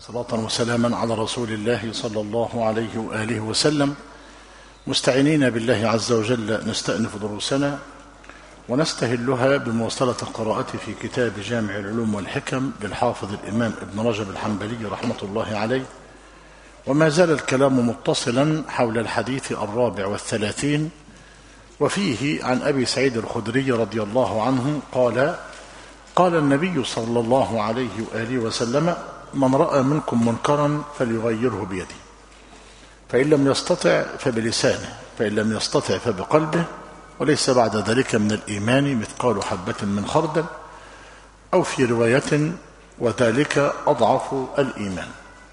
صلاة وسلاما على رسول الله صلى الله عليه وآله وسلم مستعينين بالله عز وجل نستأنف دروسنا ونستهلها بمواصلة القراءة في كتاب جامع العلوم والحكم للحافظ الإمام ابن رجب الحنبلي رحمة الله عليه وما زال الكلام متصلا حول الحديث الرابع والثلاثين وفيه عن أبي سعيد الخدري رضي الله عنه قال قال النبي صلى الله عليه وآله وسلم من رأى منكم منكرا فليغيره بيده فإن لم يستطع فبلسانه فإن لم يستطع فبقلبه وليس بعد ذلك من الإيمان مثقال حبة من خردل أو في رواية وذلك أضعف الإيمان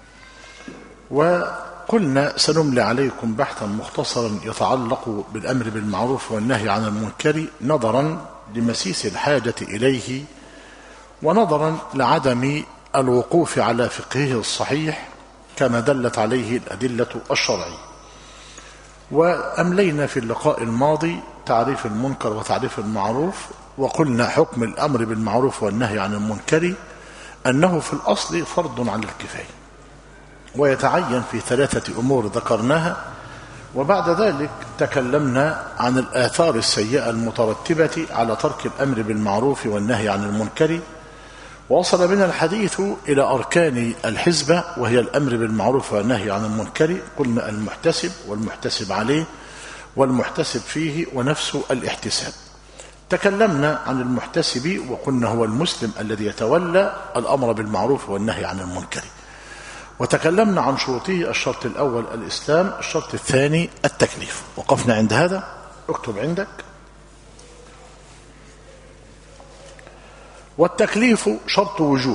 وقلنا سنملي عليكم بحثا مختصرا يتعلق بالأمر بالمعروف والنهي عن المنكر نظرا لمسيس الحاجة إليه ونظرا لعدم الوقوف على فقهه الصحيح كما دلت عليه الأدلة الشرعية وأملينا في اللقاء الماضي تعريف المنكر وتعريف المعروف وقلنا حكم الأمر بالمعروف والنهي عن المنكر أنه في الأصل فرض على الكفاية ويتعين في ثلاثة أمور ذكرناها وبعد ذلك تكلمنا عن الآثار السيئة المترتبة على ترك الأمر بالمعروف والنهي عن المنكر وصل بنا الحديث إلى أركان الحزبة وهي الأمر بالمعروف والنهي عن المنكر قلنا المحتسب والمحتسب عليه والمحتسب فيه ونفس الاحتساب تكلمنا عن المحتسب وقلنا هو المسلم الذي يتولى الأمر بالمعروف والنهي عن المنكر وتكلمنا عن شروطه الشرط الأول الإسلام الشرط الثاني التكليف وقفنا عند هذا اكتب عندك والتكليف شرط وجوب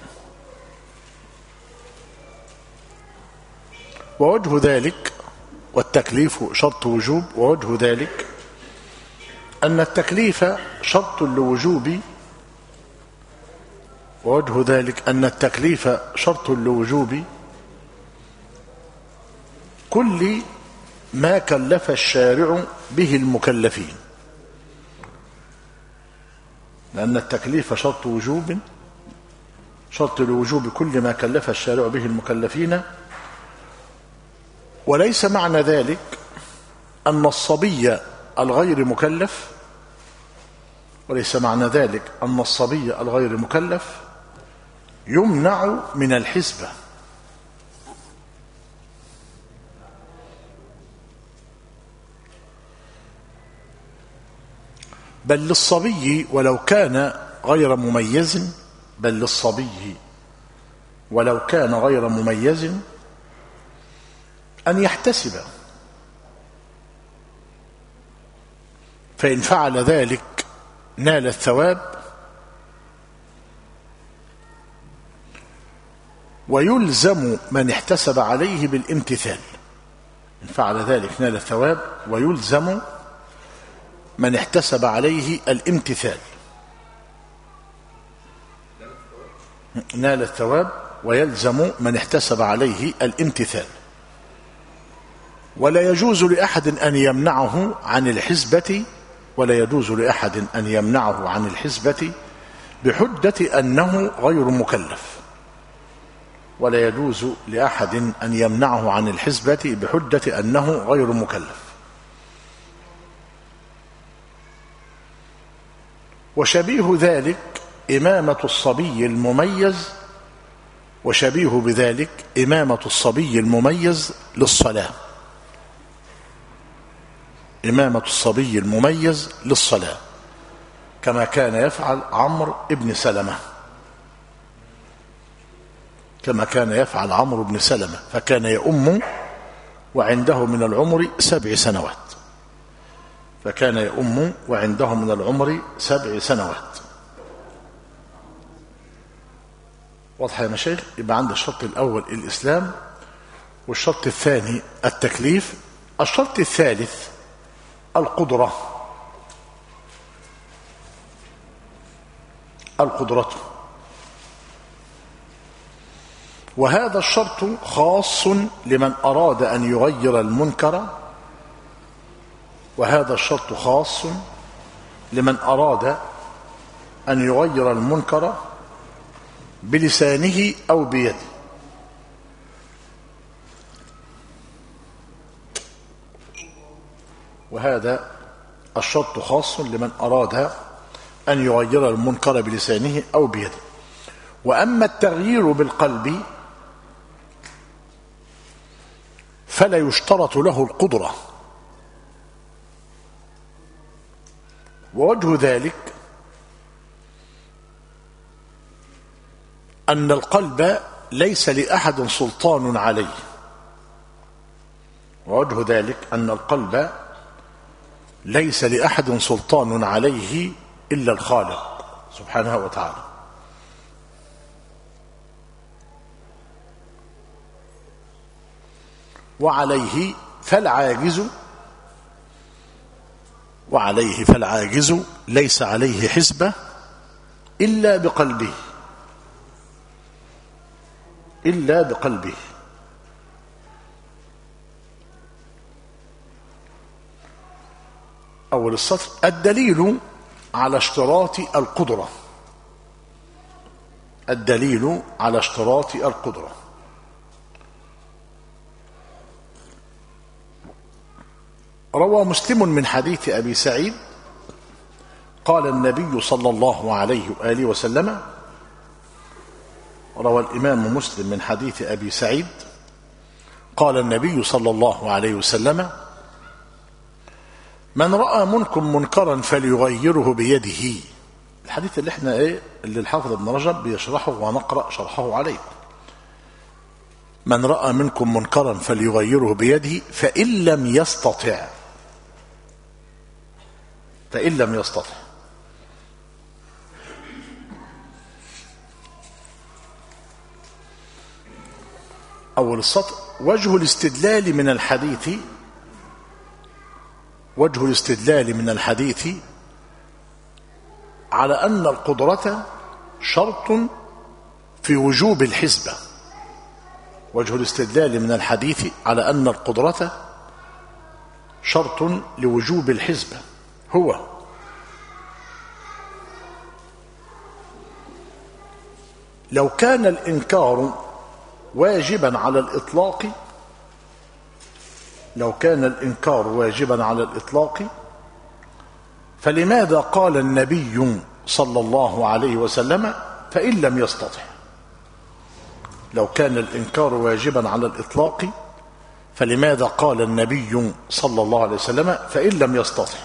ووجه ذلك والتكليف شرط وجوب ووجه ذلك أن التكليف شرط لوجوب ووجه ذلك أن التكليف شرط لوجوب كل ما كلف الشارع به المكلفين لأن التكليف شرط وجوب شرط لوجوب كل ما كلف الشارع به المكلفين وليس معنى ذلك أن الصبي الغير مكلف وليس معنى ذلك أن الصبي الغير مكلف يمنع من الحسبة بل للصبي ولو كان غير مميز بل للصبي ولو كان غير مميز أن يحتسب فإن فعل ذلك نال الثواب ويلزم من احتسب عليه بالامتثال إن فعل ذلك نال الثواب ويلزم من احتسب عليه الامتثال نال الثواب ويلزم من احتسب عليه الامتثال ولا يجوز لأحد أن يمنعه عن الحزبة ولا يجوز لأحد أن يمنعه عن الحزبة بحجة أنه غير مكلف ولا يجوز لأحد أن يمنعه عن الحزبة بحجة أنه غير مكلف وشبيه ذلك إمامة الصبي المميز وشبيه بذلك إمامة الصبي المميز للصلاة إمامة الصبي المميز للصلاة كما كان يفعل عمرو بن سلمة كما كان يفعل عمرو بن سلمة فكان يؤم وعنده من العمر سبع سنوات فكان يؤم وعنده من العمر سبع سنوات واضح يا مشايخ يبقى عند الشرط الأول الإسلام والشرط الثاني التكليف الشرط الثالث القدرة القدرة وهذا الشرط خاص لمن أراد أن يغير المنكر وهذا الشرط خاص لمن أراد أن يغير المنكر بلسانه أو بيده وهذا الشرط خاص لمن أراد أن يغير المنكر بلسانه أو بيده وأما التغيير بالقلب فلا يشترط له القدرة ووجه ذلك أن القلب ليس لأحد سلطان عليه ووجه ذلك أن القلب ليس لأحد سلطان عليه إلا الخالق سبحانه وتعالى وعليه فالعاجز وعليه فالعاجز ليس عليه حسبة إلا بقلبه إلا بقلبه أول السطر الدليل على اشتراط القدرة الدليل على اشتراط القدرة روى مسلم من حديث أبي سعيد قال النبي صلى الله عليه وآله وسلم روى الإمام مسلم من حديث أبي سعيد قال النبي صلى الله عليه وسلم من رأى منكم منكرا فليغيره بيده الحديث اللي احنا ايه اللي الحافظ ابن رجب بيشرحه ونقرأ شرحه عليه من رأى منكم منكرا فليغيره بيده فإن لم يستطع فإن لم يستطع أول السطر وجه الاستدلال من الحديث وجه الاستدلال من الحديث على أن القدرة شرط في وجوب الحسبة وجه الاستدلال من الحديث على أن القدرة شرط لوجوب الحسبة هو لو كان الإنكار واجبا على الإطلاق لو كان الإنكار واجبا على الإطلاق فلماذا قال النبي صلى الله عليه وسلم فإن لم يستطع لو كان الإنكار واجبا على الإطلاق فلماذا قال النبي صلى الله عليه وسلم فإن لم يستطع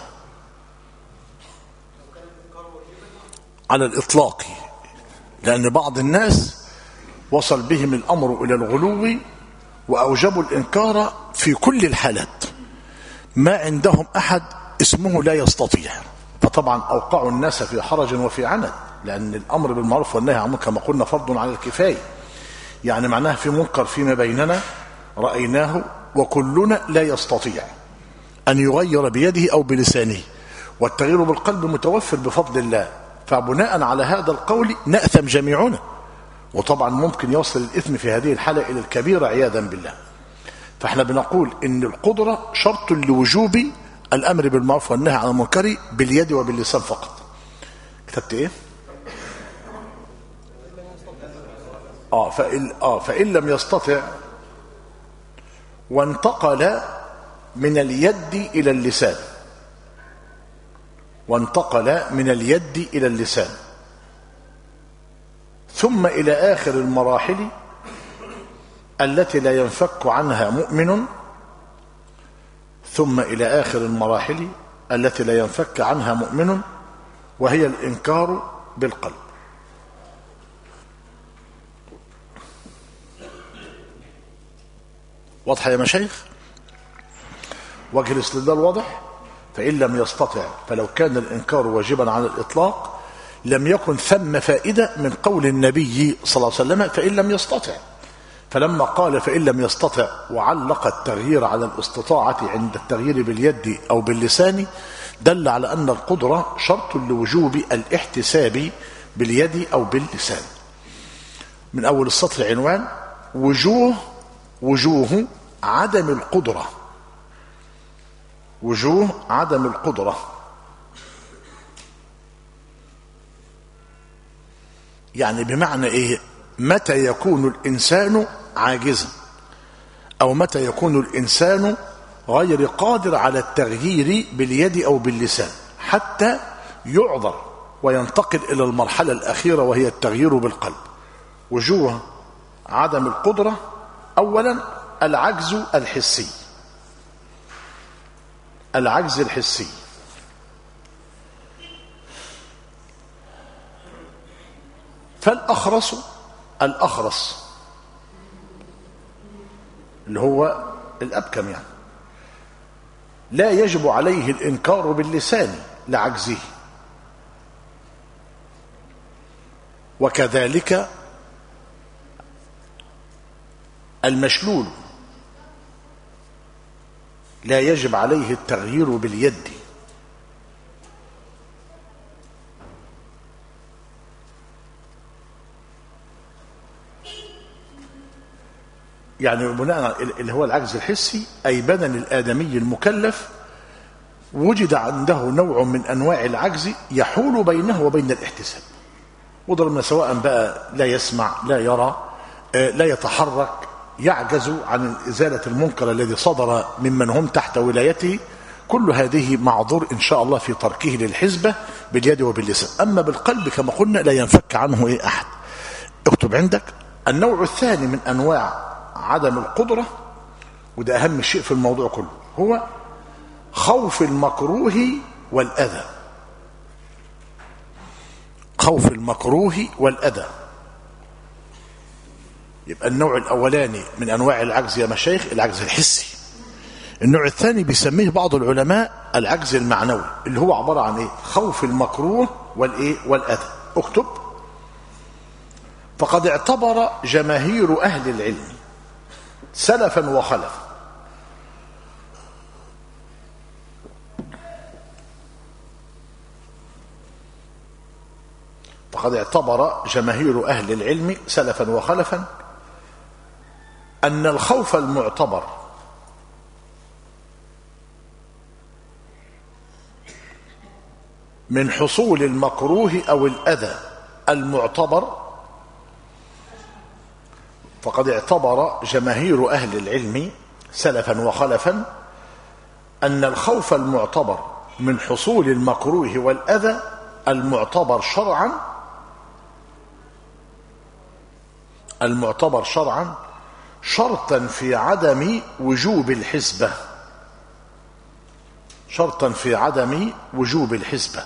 على الإطلاق لأن بعض الناس وصل بهم الأمر إلى الغلو وأوجبوا الإنكار في كل الحالات ما عندهم أحد اسمه لا يستطيع فطبعا أوقعوا الناس في حرج وفي عنت لأن الأمر بالمعروف والنهي عن المنكر كما قلنا فرض على الكفاية يعني معناه في منكر فيما بيننا رأيناه وكلنا لا يستطيع أن يغير بيده أو بلسانه والتغيير بالقلب متوفر بفضل الله فبناء على هذا القول نأثم جميعنا وطبعا ممكن يوصل الإثم في هذه الحالة إلى الكبيرة عياذا بالله فاحنا بنقول إن القدرة شرط لوجوب الأمر بالمعروف والنهي عن المنكر باليد وباللسان فقط كتبت إيه؟ آه فإن, آه فإن لم يستطع وانتقل من اليد إلى اللسان وانتقل من اليد إلى اللسان ثم إلى آخر المراحل التي لا ينفك عنها مؤمن ثم إلى آخر المراحل التي لا ينفك عنها مؤمن وهي الإنكار بالقلب واضح يا مشايخ وجه الاستدلال واضح فإن لم يستطع فلو كان الإنكار واجبا على الإطلاق لم يكن ثم فائدة من قول النبي صلى الله عليه وسلم فإن لم يستطع فلما قال فإن لم يستطع وعلق التغيير على الاستطاعة عند التغيير باليد أو باللسان دل على أن القدرة شرط لوجوب الاحتساب باليد أو باللسان من أول السطر عنوان وجوه وجوه عدم القدرة وجوه عدم القدرة يعني بمعنى ايه متى يكون الانسان عاجزا او متى يكون الانسان غير قادر على التغيير باليد أو باللسان حتى يعذر وينتقل إلى المرحلة الأخيرة وهي التغيير بالقلب وجوه عدم القدرة أولا العجز الحسي العجز الحسي فالأخرس الأخرس اللي هو الأبكم يعني لا يجب عليه الإنكار باللسان لعجزه وكذلك المشلول لا يجب عليه التغيير باليد يعني بناء اللي هو العجز الحسي أي بدن الآدمي المكلف وجد عنده نوع من أنواع العجز يحول بينه وبين الاحتساب وضربنا سواء بقى لا يسمع لا يرى لا يتحرك يعجز عن إزالة المنكر الذي صدر ممن هم تحت ولايته كل هذه معذور إن شاء الله في تركه للحزبة باليد وباللسان أما بالقلب كما قلنا لا ينفك عنه إيه أحد اكتب عندك النوع الثاني من أنواع عدم القدرة وده أهم شيء في الموضوع كله هو خوف المكروه والأذى خوف المكروه والأذى يبقى النوع الأولاني من أنواع العجز يا مشايخ العجز الحسي النوع الثاني بيسميه بعض العلماء العجز المعنوي اللي هو عبارة عن إيه خوف المكروه والإيه والأذى اكتب فقد اعتبر جماهير أهل العلم سلفا وخلفا فقد اعتبر جماهير أهل العلم سلفا وخلفا أن الخوف المعتبر من حصول المكروه أو الأذى المعتبر فقد اعتبر جماهير أهل العلم سلفا وخلفا أن الخوف المعتبر من حصول المكروه والأذى المعتبر شرعا المعتبر شرعا شرطا في عدم وجوب الحسبة شرطا في عدم وجوب الحسبة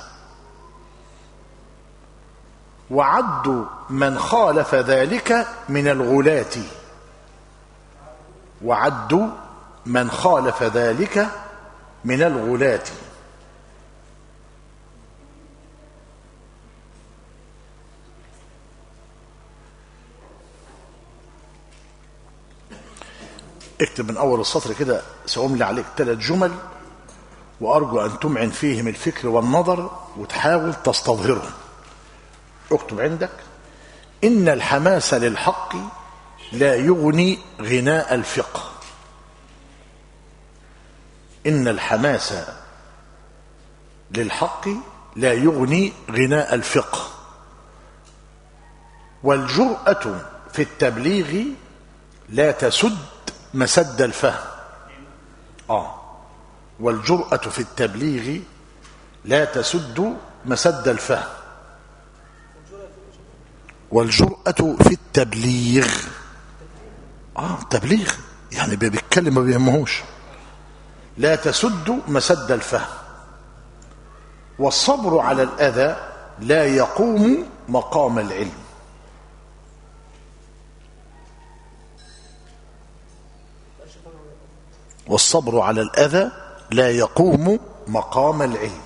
وعد من خالف ذلك من الغلاة وعد من خالف ذلك من الغلاة اكتب من اول السطر كده سأملي عليك ثلاث جمل وارجو ان تمعن فيهم الفكر والنظر وتحاول تستظهرهم اكتب عندك ان الحماس للحق لا يغني غناء الفقه ان الحماس للحق لا يغني غناء الفقه والجرأة في التبليغ لا تسد مسد الفهم آه والجرأة في التبليغ لا تسد مسد الفهم والجرأة في التبليغ آه تبليغ يعني بيتكلم ما بيهمهوش لا تسد مسد الفهم والصبر على الأذى لا يقوم مقام العلم والصبر على الأذى لا يقوم مقام العلم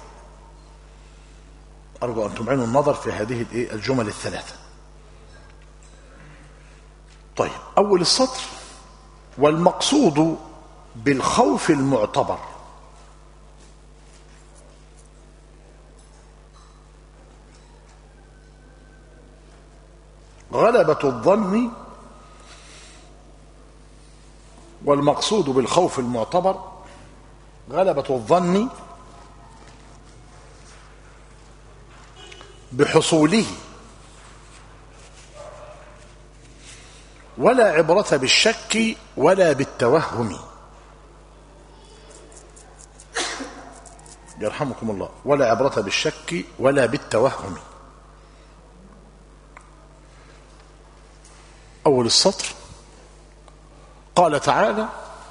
أرجو أن تمعنوا النظر في هذه الجمل الثلاثة طيب أول السطر والمقصود بالخوف المعتبر غلبة الظن والمقصود بالخوف المعتبر غلبة الظن بحصوله ولا عبرة بالشك ولا بالتوهم يرحمكم الله ولا عبرة بالشك ولا بالتوهم أول السطر قال تعالى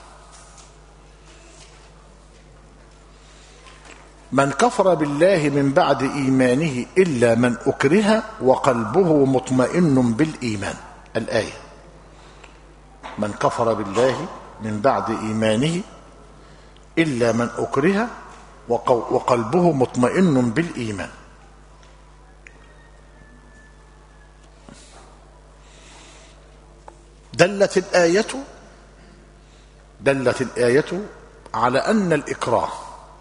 من كفر بالله من بعد إيمانه إلا من أكره وقلبه مطمئن بالإيمان الآية من كفر بالله من بعد إيمانه إلا من أكره وقلبه مطمئن بالإيمان دلت الآية دلت الآية على أن الإكراه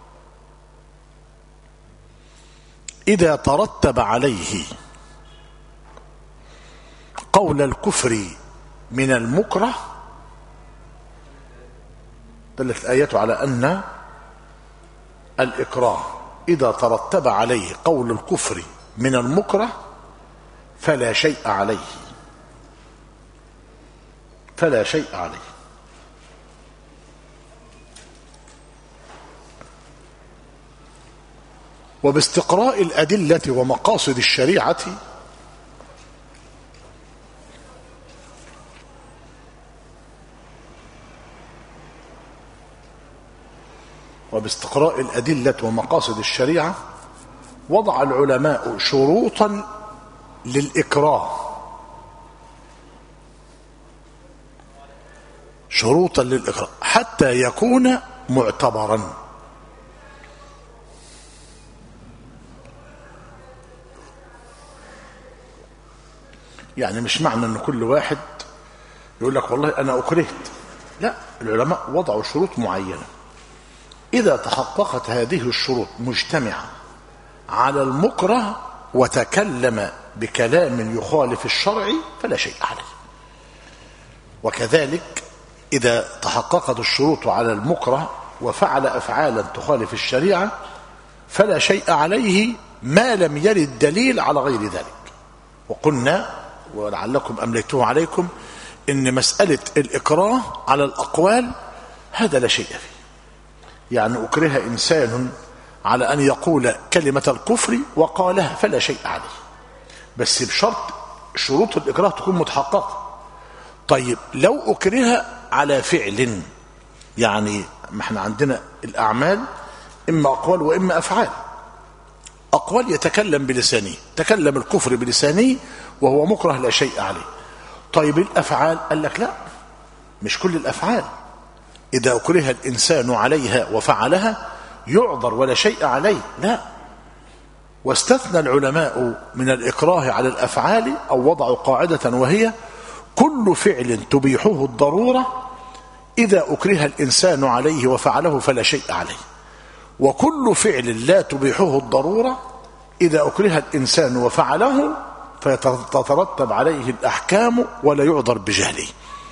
إذا ترتب عليه قول الكفر من المكره دلت الآية على أن الإكراه إذا ترتب عليه قول الكفر من المكره فلا شيء عليه فلا شيء عليه وباستقراء الأدلة ومقاصد الشريعة وباستقراء الأدلة ومقاصد الشريعة وضع العلماء شروطا للإكراه شروطا للإكراه حتى يكون معتبرا يعني مش معنى ان كل واحد يقول لك والله انا اكرهت لا العلماء وضعوا شروط معينه اذا تحققت هذه الشروط مجتمعه على المكره وتكلم بكلام يخالف الشرع فلا شيء عليه وكذلك اذا تحققت الشروط على المكره وفعل افعالا تخالف الشريعه فلا شيء عليه ما لم يرد دليل على غير ذلك وقلنا ولعلكم أمليته عليكم إن مسألة الإكراه على الأقوال هذا لا شيء فيه يعني أكره إنسان على أن يقول كلمة الكفر وقالها فلا شيء عليه بس بشرط شروط الإكراه تكون متحققة طيب لو أكره على فعل يعني ما احنا عندنا الأعمال إما أقوال وإما أفعال أقوال يتكلم بلسانه تكلم الكفر بلسانه وهو مكره لا شيء عليه طيب الأفعال قال لك لا مش كل الأفعال إذا أكره الإنسان عليها وفعلها يعذر ولا شيء عليه لا واستثنى العلماء من الإكراه على الأفعال أو وضعوا قاعدة وهي كل فعل تبيحه الضرورة إذا أكره الإنسان عليه وفعله فلا شيء عليه وكل فعل لا تبيحه الضرورة إذا أكره الإنسان وفعله فتترتب عليه الأحكام ولا يعذر بجهله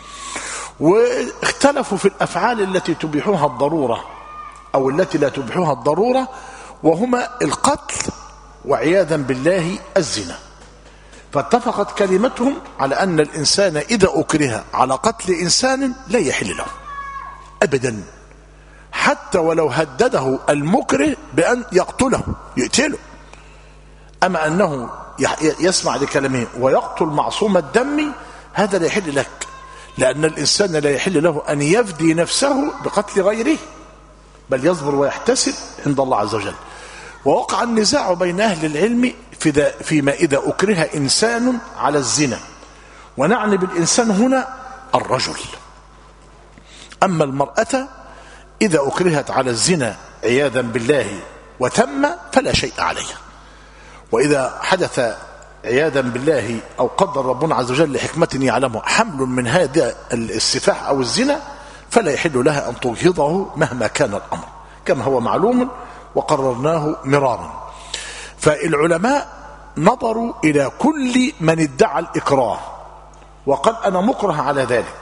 واختلفوا في الأفعال التي تبيحها الضرورة أو التي لا تبيحها الضرورة وهما القتل وعياذا بالله الزنا فاتفقت كلمتهم على أن الإنسان إذا أكره على قتل إنسان لا يحل له أبدا حتى ولو هدده المكره بأن يقتله يقتله أما أنه يسمع لكلامه ويقتل معصوم الدم هذا لا يحل لك لأن الإنسان لا يحل له أن يفدي نفسه بقتل غيره بل يصبر ويحتسب عند الله عز وجل ووقع النزاع بين أهل العلم في فيما إذا أكره إنسان على الزنا ونعني بالإنسان هنا الرجل أما المرأة إذا أكرهت على الزنا عياذا بالله وتم فلا شيء عليها وإذا حدث عياذا بالله أو قدر ربنا عز وجل لحكمة يعلمها حمل من هذا السفاح أو الزنا فلا يحل لها أن تجهضه مهما كان الأمر كما هو معلوم وقررناه مرارا فالعلماء نظروا إلى كل من ادعى الإكراه وقال أنا مكره على ذلك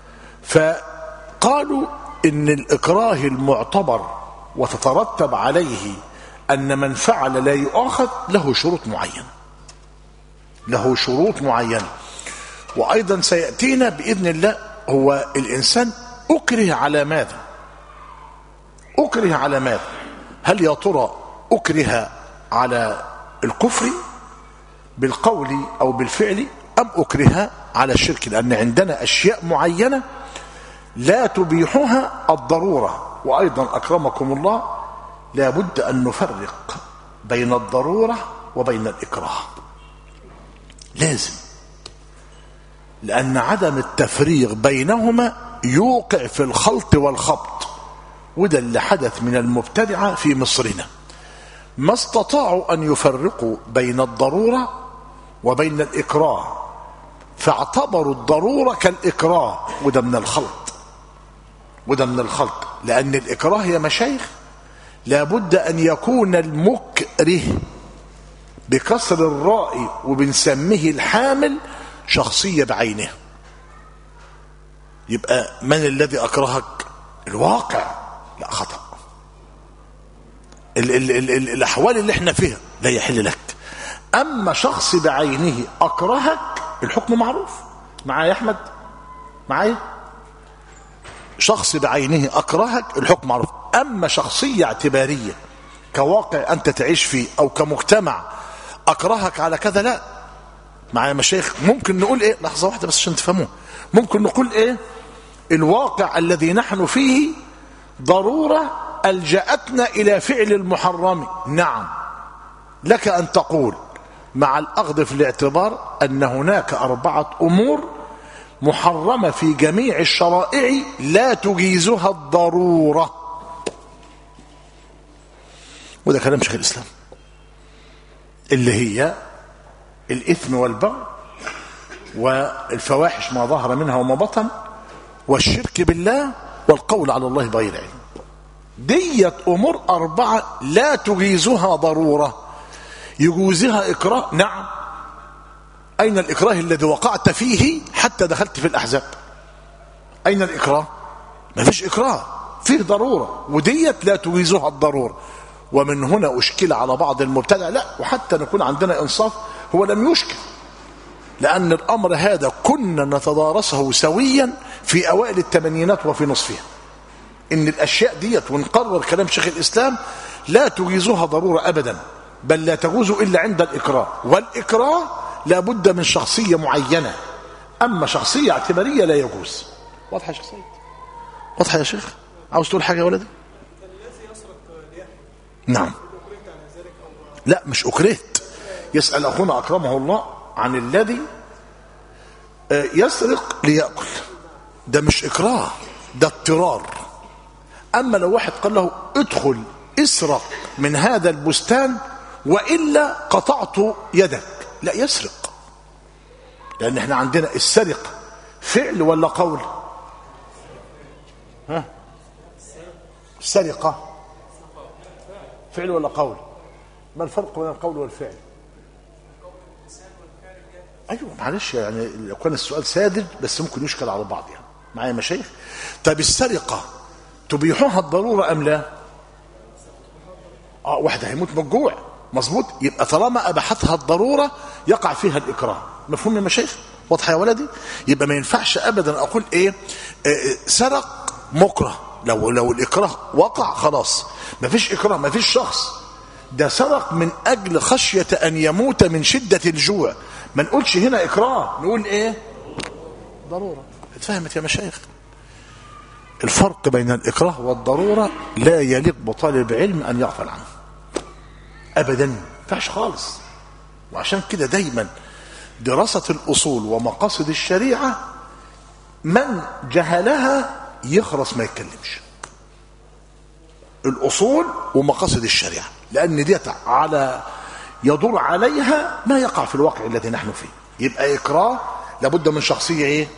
فقالوا إن الإكراه المعتبر وتترتب عليه أن من فعل لا يؤاخذ له شروط معينة له شروط معينة وأيضا سيأتينا بإذن الله هو الإنسان أكره على ماذا أكره على ماذا هل يا ترى أكره على الكفر بالقول أو بالفعل أم أكره على الشرك لأن عندنا أشياء معينة لا تبيحها الضرورة وأيضا أكرمكم الله لابد أن نفرق بين الضرورة وبين الإكراه لازم لأن عدم التفريق بينهما يوقع في الخلط والخبط وده اللي حدث من المبتدعة في مصرنا ما استطاعوا أن يفرقوا بين الضرورة وبين الإكراه فاعتبروا الضرورة كالإكراه وده من الخلط وده من الخلط لأن الإكراه يا مشايخ لابد أن يكون المكره بكسر الراء وبنسميه الحامل شخصية بعينه يبقى من الذي أكرهك الواقع لا خطأ ال ال ال ال الأحوال اللي احنا فيها لا يحل لك أما شخص بعينه أكرهك الحكم معروف معايا يا أحمد معايا شخص بعينه أكرهك الحكم معروف أما شخصية اعتبارية كواقع أنت تعيش فيه أو كمجتمع أكرهك على كذا لا معايا مشايخ ممكن نقول إيه لحظة واحدة بس عشان تفهموه ممكن نقول إيه الواقع الذي نحن فيه ضرورة ألجأتنا إلى فعل المحرم نعم لك أن تقول مع الأخذ في الاعتبار أن هناك أربعة أمور محرمة في جميع الشرائع لا تجيزها الضرورة وده كلام شيخ الإسلام اللي هي الإثم والبغي والفواحش ما ظهر منها وما بطن والشرك بالله والقول على الله بغير علم ديت أمور أربعة لا تجيزها ضرورة يجوزها إكراه نعم أين الإكراه الذي وقعت فيه حتى دخلت في الأحزاب أين الإكراه ما فيش إكراه فيه ضرورة وديت لا تجيزها الضرورة ومن هنا أشكل على بعض المبتدع لا وحتى نكون عندنا إنصاف هو لم يشكل لأن الأمر هذا كنا نتدارسه سويا في أوائل الثمانينات وفي نصفها إن الأشياء ديت ونقرر كلام شيخ الإسلام لا تجيزها ضرورة أبدا بل لا تجوز إلا عند الإكراه والإكراه لابد من شخصية معينة أما شخصية اعتبارية لا يجوز واضحة يا شيخ سيد واضحة يا شيخ عاوز تقول حاجة يا ولدي نعم لا مش أكرهت يسأل أخونا أكرمه الله عن الذي يسرق ليأكل ده مش إكراه ده اضطرار أما لو واحد قال له ادخل اسرق من هذا البستان وإلا قطعت يدك لا يسرق لأن احنا عندنا السرقة فعل ولا قول ها السرقة فعل ولا قول ما الفرق بين القول والفعل ايوه معلش يعني لو كان السؤال ساذج بس ممكن يشكل على بعض يعني معايا مشايخ طب السرقه تبيحها الضروره ام لا اه واحد هيموت من الجوع مظبوط يبقى طالما اباحتها الضروره يقع فيها الاكراه مفهوم يا مشايخ واضحه يا ولدي يبقى ما ينفعش ابدا اقول ايه آه سرق مكره لو لو الاكراه وقع خلاص ما فيش اكراه ما فيش شخص ده سرق من اجل خشيه ان يموت من شده الجوع ما نقولش هنا اكراه نقول ايه ضروره اتفهمت يا مشايخ الفرق بين الاكراه والضروره لا يليق بطالب علم ان يغفل عنه ابدا ما ينفعش خالص وعشان كده دايما دراسه الاصول ومقاصد الشريعه من جهلها يخرس ما يتكلمش الاصول ومقاصد الشريعه لان ديت على يدور عليها ما يقع في الواقع الذي نحن فيه يبقى اكراه لابد من شخصيه ايه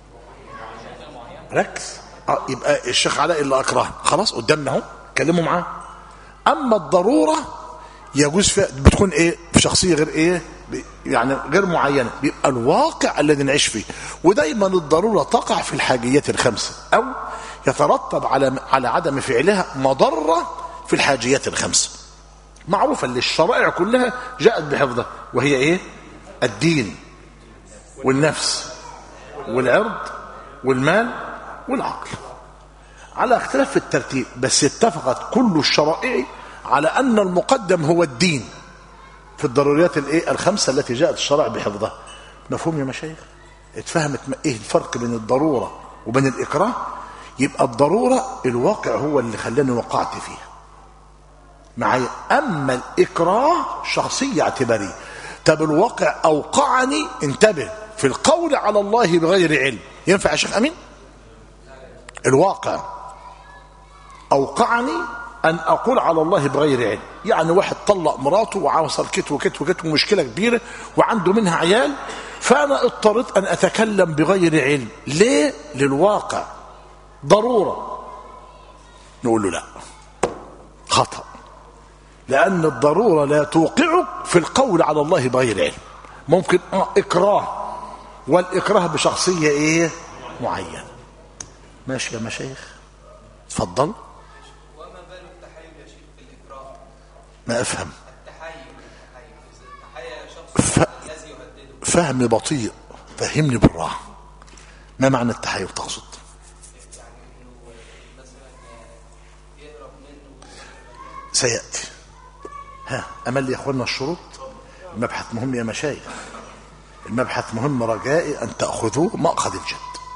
ركز آه يبقى الشيخ علاء اللي اكراه خلاص قدامنا اهو كلموا معاه اما الضروره يجوز فيها بتكون ايه في شخصيه غير ايه يعني غير معينه بيبقى الواقع الذي نعيش فيه ودايما الضروره تقع في الحاجيات الخمسه او يترتب على على عدم فعلها مضره في الحاجيات الخمسه معروفة اللي الشرائع كلها جاءت بحفظها وهي ايه الدين والنفس والعرض والمال والعقل على اختلاف في الترتيب بس اتفقت كل الشرائع على أن المقدم هو الدين في الضروريات الايه الخمسة التي جاءت الشرع بحفظها مفهوم يا مشايخ اتفهمت ايه الفرق بين الضرورة وبين الإكراه يبقى الضرورة الواقع هو اللي خلاني وقعت فيها معايا أما الإكراه شخصية اعتبارية طب الواقع أوقعني انتبه في القول على الله بغير علم ينفع يا شيخ أمين الواقع أوقعني أن أقول على الله بغير علم يعني واحد طلق مراته وعاوصل كت وكت وكت ومشكلة كبيرة وعنده منها عيال فأنا اضطريت أن أتكلم بغير علم ليه؟ للواقع ضرورة نقول له لا خطأ لأن الضرورة لا توقعك في القول على الله بغير علم ممكن اه إكراه والإكراه بشخصية إيه معينة ماشي يا مشايخ اتفضل وما بال التحايل يا شيخ في الإكراه ما أفهم التحايل التحايل التحايل شخص ف- الذي يهدده فهم بطيء فهمني بالراحة ما معنى التحايل تقصد يعني انه مثلا يهرب منه سيأتي ها أمل يا أخوانا الشروط المبحث مهم يا مشايخ المبحث مهم رجائي أن تأخذوه مأخذ الجد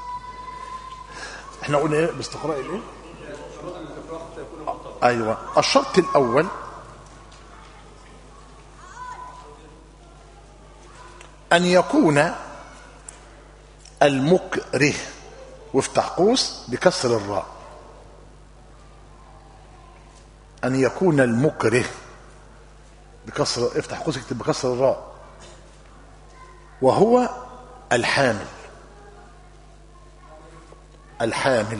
احنا قلنا ايه باستقراء الايه ايوه الشرط الاول ان يكون المكره وافتح قوس بكسر الراء أن يكون المكره بكسر افتح قوس اكتب بكسر الراء وهو الحامل الحامل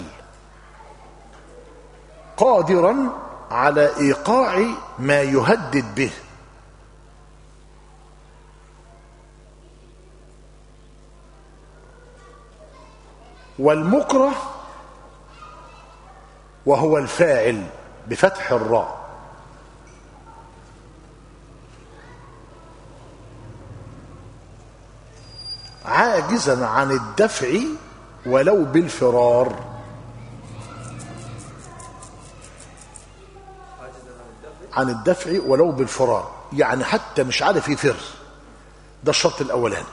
قادرا على ايقاع ما يهدد به والمكره وهو الفاعل بفتح الراء عاجزا عن الدفع ولو بالفرار عن الدفع ولو بالفرار يعني حتى مش عارف يفر ده الشرط الاولاني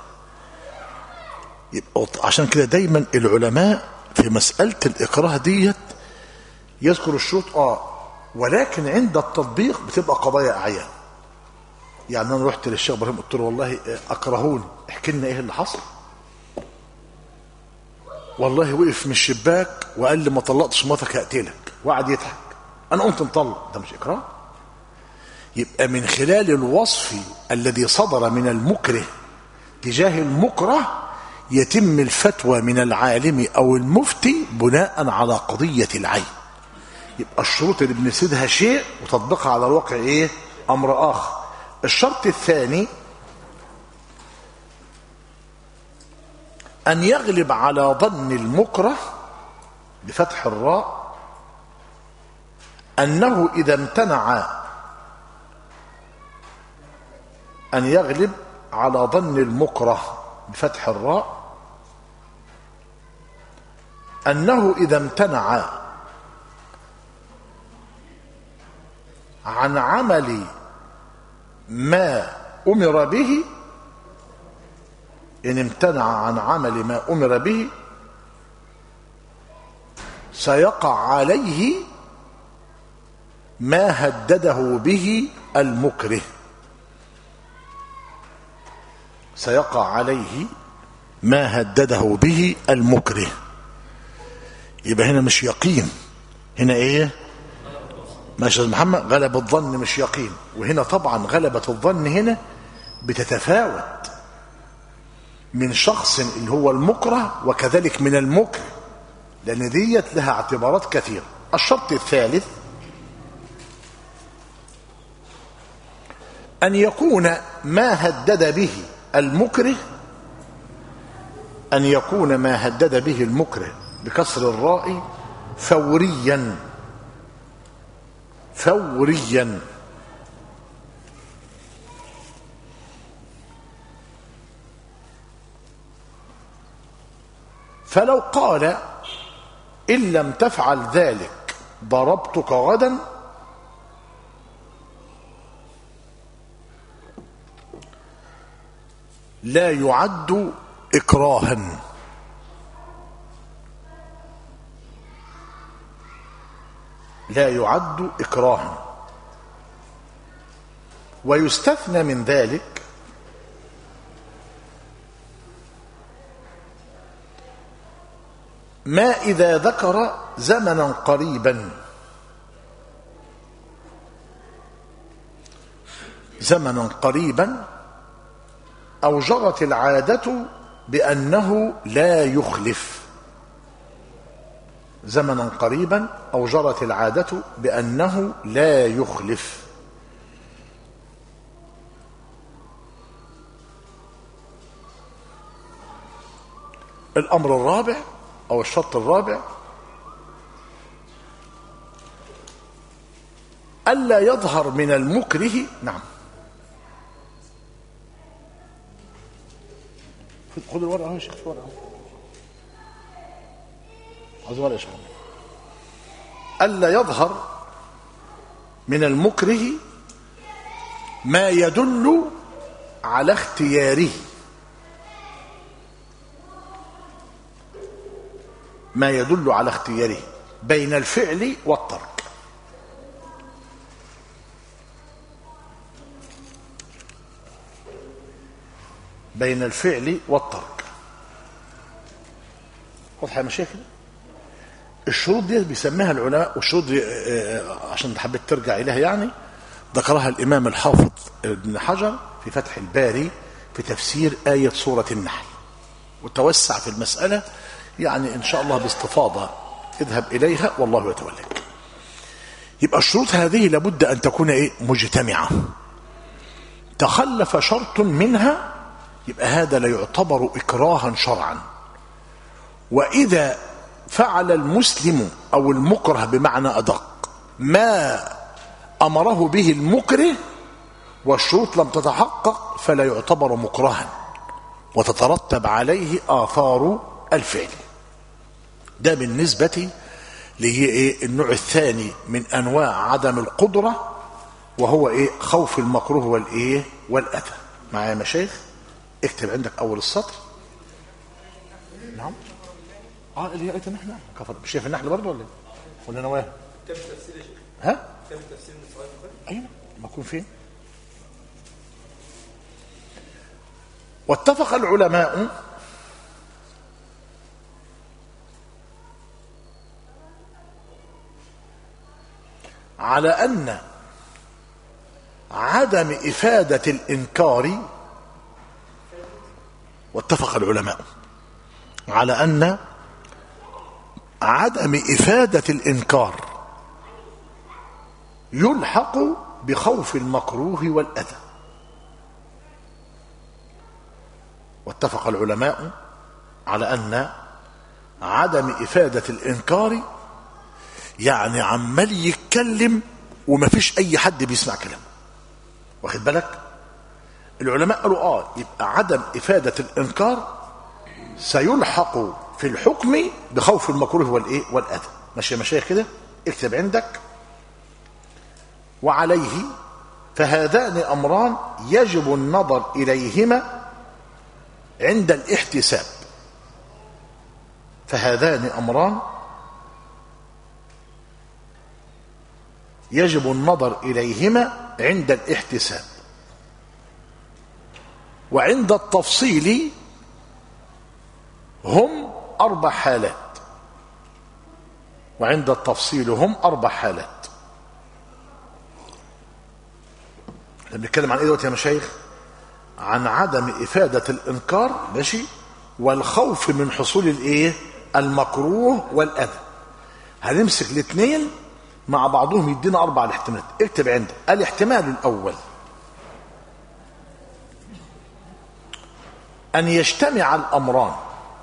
يبقى عشان كده دايما العلماء في مسألة الإكراه ديت يذكر الشروط اه ولكن عند التطبيق بتبقى قضايا أعيان يعني أنا رحت للشيخ إبراهيم قلت له والله أكرهوني احكي لنا إيه اللي حصل والله وقف من الشباك وقال لي ما طلقتش مراتك هقتلك وقعد يضحك أنا قمت مطلق ده مش إكراه يبقى من خلال الوصف الذي صدر من المكره تجاه المكره يتم الفتوى من العالم او المفتي بناء على قضيه العين يبقى الشروط اللي بنسيدها شيء وتطبيقها على الواقع ايه امر اخر الشرط الثاني ان يغلب على ظن المكره بفتح الراء انه اذا امتنع ان يغلب على ظن المكره بفتح الراء أنه إذا امتنع عن عمل ما أمر به إن امتنع عن عمل ما أمر به سيقع عليه ما هدده به المكره سيقع عليه ما هدده به المكره يبقى هنا مش يقين هنا ايه ماشي يا محمد غلب الظن مش يقين وهنا طبعا غلبة الظن هنا بتتفاوت من شخص اللي هو المكره وكذلك من المكره لان ديت لها اعتبارات كثيرة الشرط الثالث ان يكون ما هدد به المكره أن يكون ما هدد به المكره بكسر الراء فوريا فوريا فلو قال إن لم تفعل ذلك ضربتك غدا لا يعد إكراها لا يعد إكراها ويستثنى من ذلك ما إذا ذكر زمنا قريبا زمنا قريبا أو جرت العادة بأنه لا يخلف زمنا قريبا أو جرت العادة بأنه لا يخلف الأمر الرابع أو الشرط الرابع ألا يظهر من المكره نعم خذ الورقة اهو يا شيخ الورقة عايز ورقة يا شيخ ألا يظهر من المكره ما يدل على اختياره ما يدل على اختياره بين الفعل والترك بين الفعل والترك واضحه يا مشاكل الشروط دي بيسميها العلماء والشروط دي آه، عشان حبيت ترجع اليها يعني ذكرها الامام الحافظ ابن حجر في فتح الباري في تفسير ايه سوره النحل وتوسع في المساله يعني ان شاء الله باستفاضه اذهب اليها والله يتولاك يبقى الشروط هذه لابد ان تكون ايه مجتمعه تخلف شرط منها يبقى هذا لا يعتبر اكراها شرعا واذا فعل المسلم او المكره بمعنى ادق ما امره به المكره والشروط لم تتحقق فلا يعتبر مكرها وتترتب عليه اثار الفعل ده بالنسبه لهي ايه النوع الثاني من انواع عدم القدره وهو ايه خوف المكروه والايه والاذى معايا يا مشايخ اكتب عندك اول السطر نعم اه اللي هي ايه النحل كفر مش شايف النحل برضه ولا ايه ولا انا واهم كتاب التفسير يا شيخ ها كتاب التفسير من صحيح البخاري اين ما اكون فين واتفق العلماء على ان عدم افاده الانكار واتفق العلماء على ان عدم افاده الانكار يلحق بخوف المكروه والاذى واتفق العلماء على ان عدم افاده الانكار يعني عمال يتكلم ومفيش اي حد بيسمع كلامه واخد بالك العلماء قالوا اه يبقى عدم افاده الانكار سيلحق في الحكم بخوف المكروه والايه والاذى ماشي يا مشايخ كده اكتب عندك وعليه فهذان امران يجب النظر اليهما عند الاحتساب فهذان امران يجب النظر اليهما عند الاحتساب وعند التفصيل هم اربع حالات وعند التفصيل هم اربع حالات احنا بنتكلم عن ايه دلوقتي يا مشايخ عن عدم افاده الانكار ماشي والخوف من حصول الايه المكروه والاذى هنمسك الاثنين مع بعضهم يدينا اربع الاحتمالات اكتب عندك الاحتمال الاول ان يجتمع الامران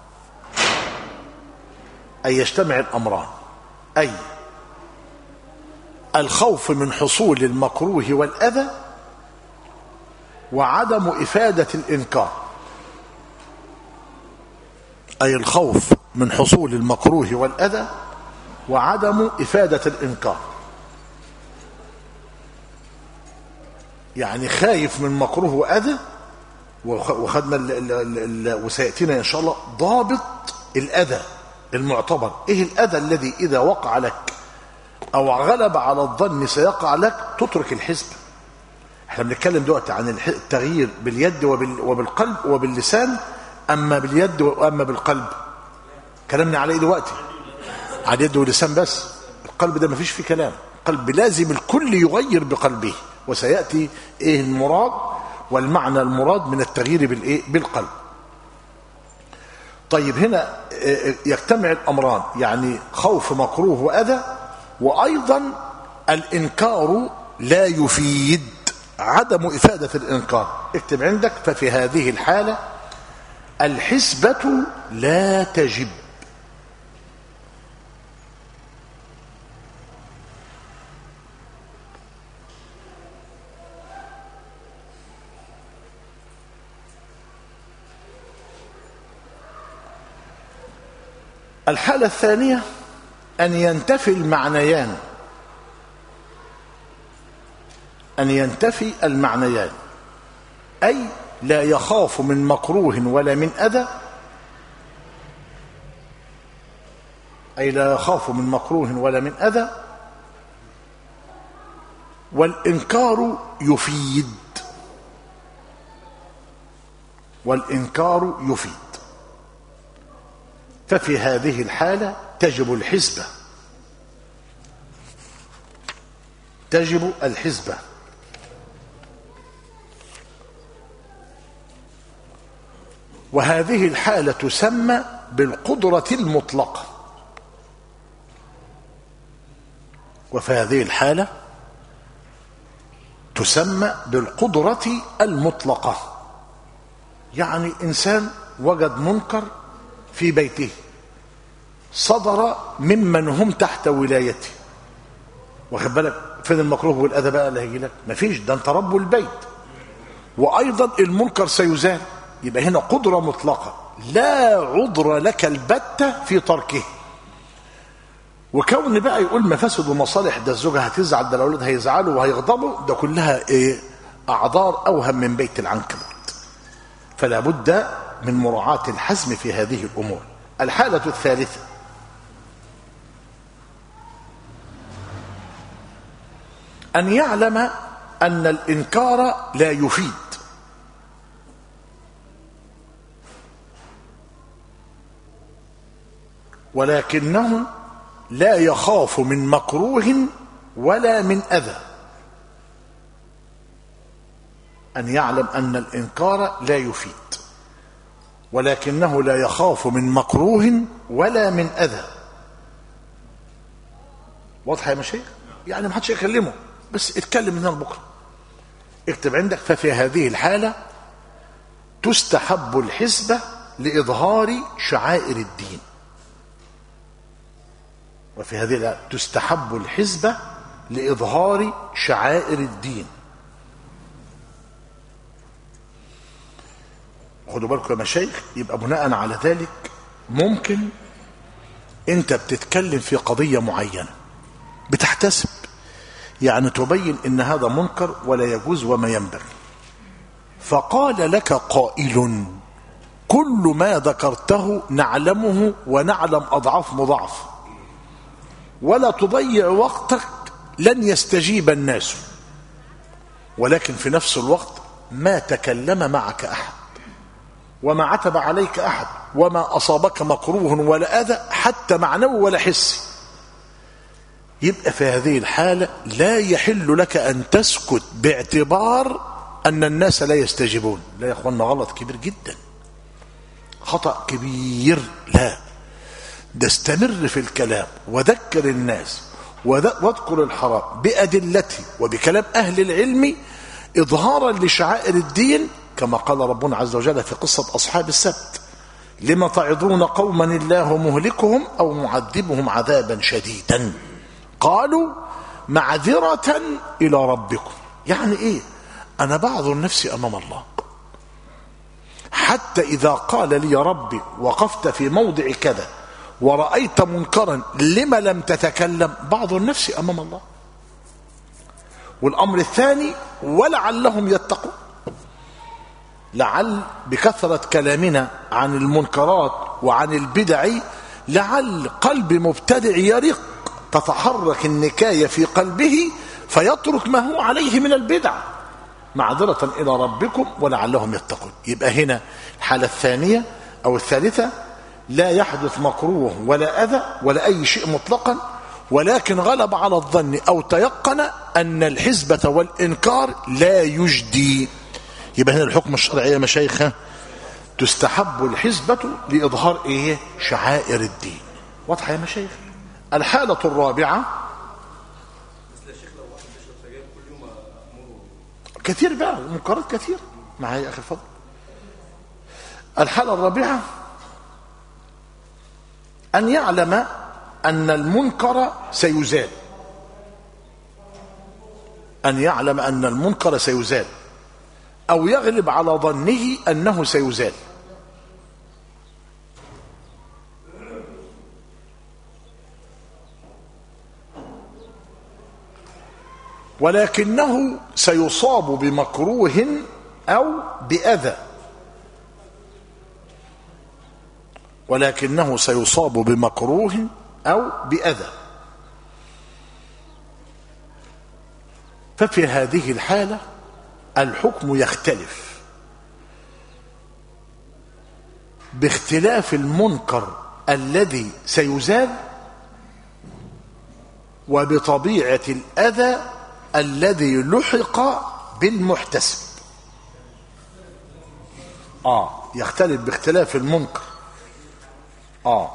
أن يجتمع الأمران أي الخوف من حصول المكروه والأذى وعدم إفادة الإنكار أي الخوف من حصول المكروه والأذى وعدم إفادة الإنكار يعني خايف من مكروه وأذى وخ- وخدنا ال ال ال ال وسيأتينا إن شاء الله ضابط الأذى المعتبر إيه الأذى الذي إذا وقع لك أو غلب على الظن سيقع لك تترك الحزب احنا بنتكلم دلوقتي عن الح- التغيير باليد وبال وبالقلب وباللسان أما باليد وأما بالقلب كلامنا على ايه دلوقتي على اليد واللسان بس القلب ده مفيش فيه كلام القلب لازم الكل يغير بقلبه وسياتي ايه المراد والمعنى المراد من التغيير بالايه بالقلب طيب هنا آه، يجتمع الامران يعني خوف مكروه واذى وايضا الانكار لا يفيد عدم افاده الانكار اكتب عندك ففي هذه الحاله الحسبه لا تجب الحالة الثانية أن ينتفي المعنيان أن ينتفي المعنيان أي لا يخاف من مكروه ولا من أذى أي لا يخاف من مكروه ولا من أذى والإنكار يفيد والإنكار يفيد ففي هذه الحالة تجب الحسبة تجب الحسبة وهذه الحالة تسمى بالقدرة المطلقة وفي هذه الحالة تسمى بالقدرة المطلقة يعني إنسان وجد منكر في بيته صدر ممن هم تحت ولايته واخد بالك فين المكروه والاذى بقى اللي هيجي لك مفيش ده انت رب البيت وايضا المنكر سيزال يبقى هنا قدره مطلقه لا عذر لك البته في تركه وكون بقى يقول مفاسد ومصالح ده الزوجه هتزعل ده الاولاد هيزعلوا وهيغضبوا ده كلها ايه اعذار اوهم من بيت العنكبوت فلا بد من مراعاة الحزم في هذه الأمور الحالة الثالثة أن يعلم أن الإنكار لا يفيد ولكنه لا يخاف من مكروه ولا من أذى أن يعلم أن الإنكار لا يفيد ولكنه لا يخاف من مكروه ولا من اذى واضحه يا مشايخ يعني ما حدش يكلمه بس اتكلم من هنا لبكره اكتب عندك ففي هذه الحاله تستحب الحسبه لاظهار شعائر الدين وفي هذه الحالة تستحب الحسبه لاظهار شعائر الدين خدوا بالكم يا مشايخ يبقى بناء على ذلك ممكن انت بتتكلم في قضية معينة بتحتسب يعني تبين ان هذا منكر ولا يجوز وما ينبغي فقال لك قائل كل ما ذكرته نعلمه ونعلم اضعاف مضاعف ولا تضيع وقتك لن يستجيب الناس ولكن في نفس الوقت ما تكلم معك احد وما عتب عليك احد وما اصابك مكروه ولا اذى حتى معنوي ولا حسي يبقى في هذه الحاله لا يحل لك ان تسكت باعتبار ان الناس لا يستجيبون لا يا اخوانا غلط كبير جدا خطا كبير لا ده استمر في الكلام وذكر الناس واذكر الحرام بادلته وبكلام اهل العلم اظهارا لشعائر الدين كما قال ربنا عز وجل في قصة أصحاب السبت لما تعظون قوما الله مهلكهم أو معذبهم عذابا شديدا قالوا معذرة إلى ربكم يعني إيه أنا بعذر نفسي أمام الله حتى إذا قال لي ربي وقفت في موضع كذا ورأيت منكرا لما لم تتكلم بعذر نفسي أمام الله والأمر الثاني ولعلهم يتقون لعل بكثرة كلامنا عن المنكرات وعن البدع لعل قلب مبتدع يرق تتحرك النكاية في قلبه فيترك ما هو عليه من البدع معذرة إلى ربكم ولعلهم يتقون يبقى هنا الحالة الثانية أو الثالثة لا يحدث مكروه ولا أذى ولا أي شيء مطلقا ولكن غلب على الظن أو تيقن أن الحزبة والإنكار لا يجدي يبقى هنا الحكم الشرعي يا مشايخ ها؟ تستحب الحزبة لإظهار إيه شعائر الدين واضحة يا مشايخ الحالة الرابعة مثل الشيخ لو واحد بيشرب سجاير كل يوم امره كثير بقى منكرات كثير معايا يا أخي الفضل الحالة الرابعة أن يعلم أن المنكر سيزال أن يعلم أن المنكر سيزال أو يغلب على ظنه أنه سيزال ولكنه سيصاب بمكروه أو بأذى ولكنه سيصاب بمكروه أو بأذى ففي هذه الحالة الحكم يختلف باختلاف المنكر الذي سيزال وبطبيعة الأذى الذي لحق بالمحتسب آه يختلف باختلاف المنكر آه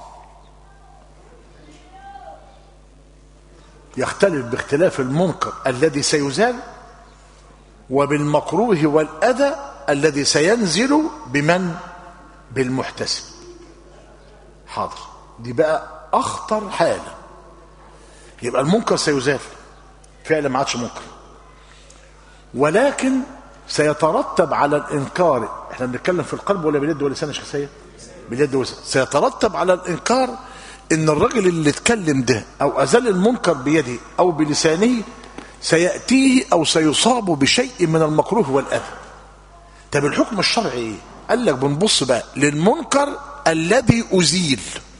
يختلف باختلاف المنكر الذي سيزال وبالمكروه والأذى الذي سينزل بمن بالمحتسب حاضر دي بقى أخطر حالة يبقى المنكر سيزال فعلا ما عادش منكر ولكن سيترتب على الإنكار احنا بنتكلم في القلب ولا باليد ولا لسان شخصية باليد ولسان سيترتب على الإنكار ان الرجل اللي اتكلم ده او ازال المنكر بيده او بلسانه سياتيه او سيصاب بشيء من المكروه والاذى طب الحكم الشرعي ايه قال لك بنبص بقى للمنكر الذي ازيل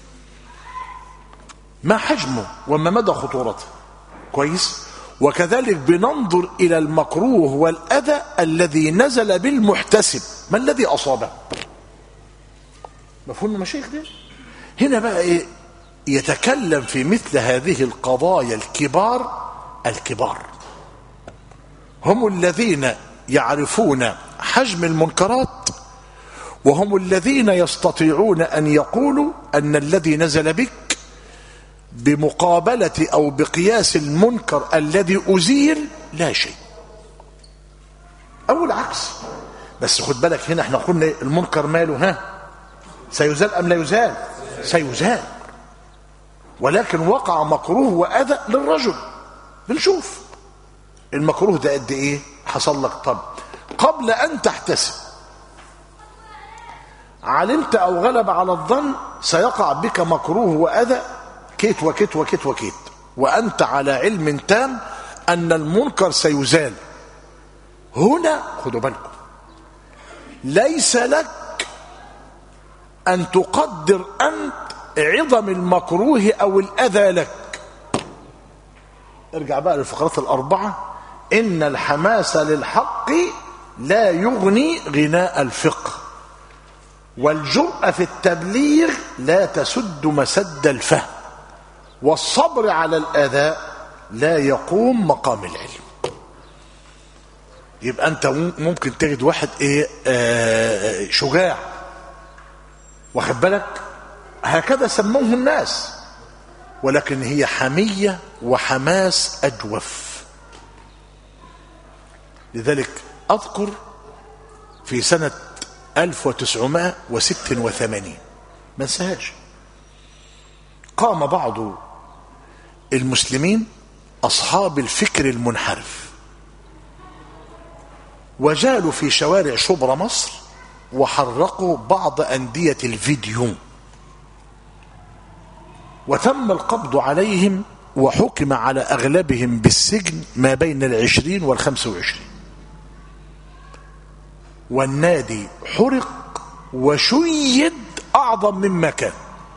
ما حجمه وما مدى خطورته كويس وكذلك بننظر الى المكروه والاذى الذي نزل بالمحتسب ما الذي اصابه مفهوم المشايخ ده هنا بقى ايه يتكلم في مثل هذه القضايا الكبار الكبار هم الذين يعرفون حجم المنكرات وهم الذين يستطيعون ان يقولوا ان الذي نزل بك بمقابله او بقياس المنكر الذي ازيل لا شيء او العكس بس خد بالك هنا احنا قلنا المنكر ماله ها سيزال ام لا يزال سيزال ولكن وقع مكروه واذى للرجل بنشوف المكروه ده قد ايه حصل لك طب قبل ان تحتسب علمت او غلب على الظن سيقع بك مكروه واذى كيت وكيت وكيت وكيت وانت على علم تام ان المنكر سيزال هنا خدوا بالكم ليس لك ان تقدر انت عظم المكروه او الاذى لك ارجع بقى للفقرات الاربعه ان الحماس للحق لا يغني غناء الفقه والجرأة في التبليغ لا تسد مسد الفهم والصبر على الأذى لا يقوم مقام العلم يبقى أنت ممكن تجد واحد إيه آه شجاع واخد بالك هكذا سموه الناس ولكن هي حمية وحماس أجوف لذلك أذكر في سنة 1986 ما انساهاش قام بعض المسلمين أصحاب الفكر المنحرف وجالوا في شوارع شبرا مصر وحرقوا بعض أندية الفيديو وتم القبض عليهم وحكم على أغلبهم بالسجن ما بين العشرين والخمسة وعشرين والنادي حرق وشيد أعظم مما كان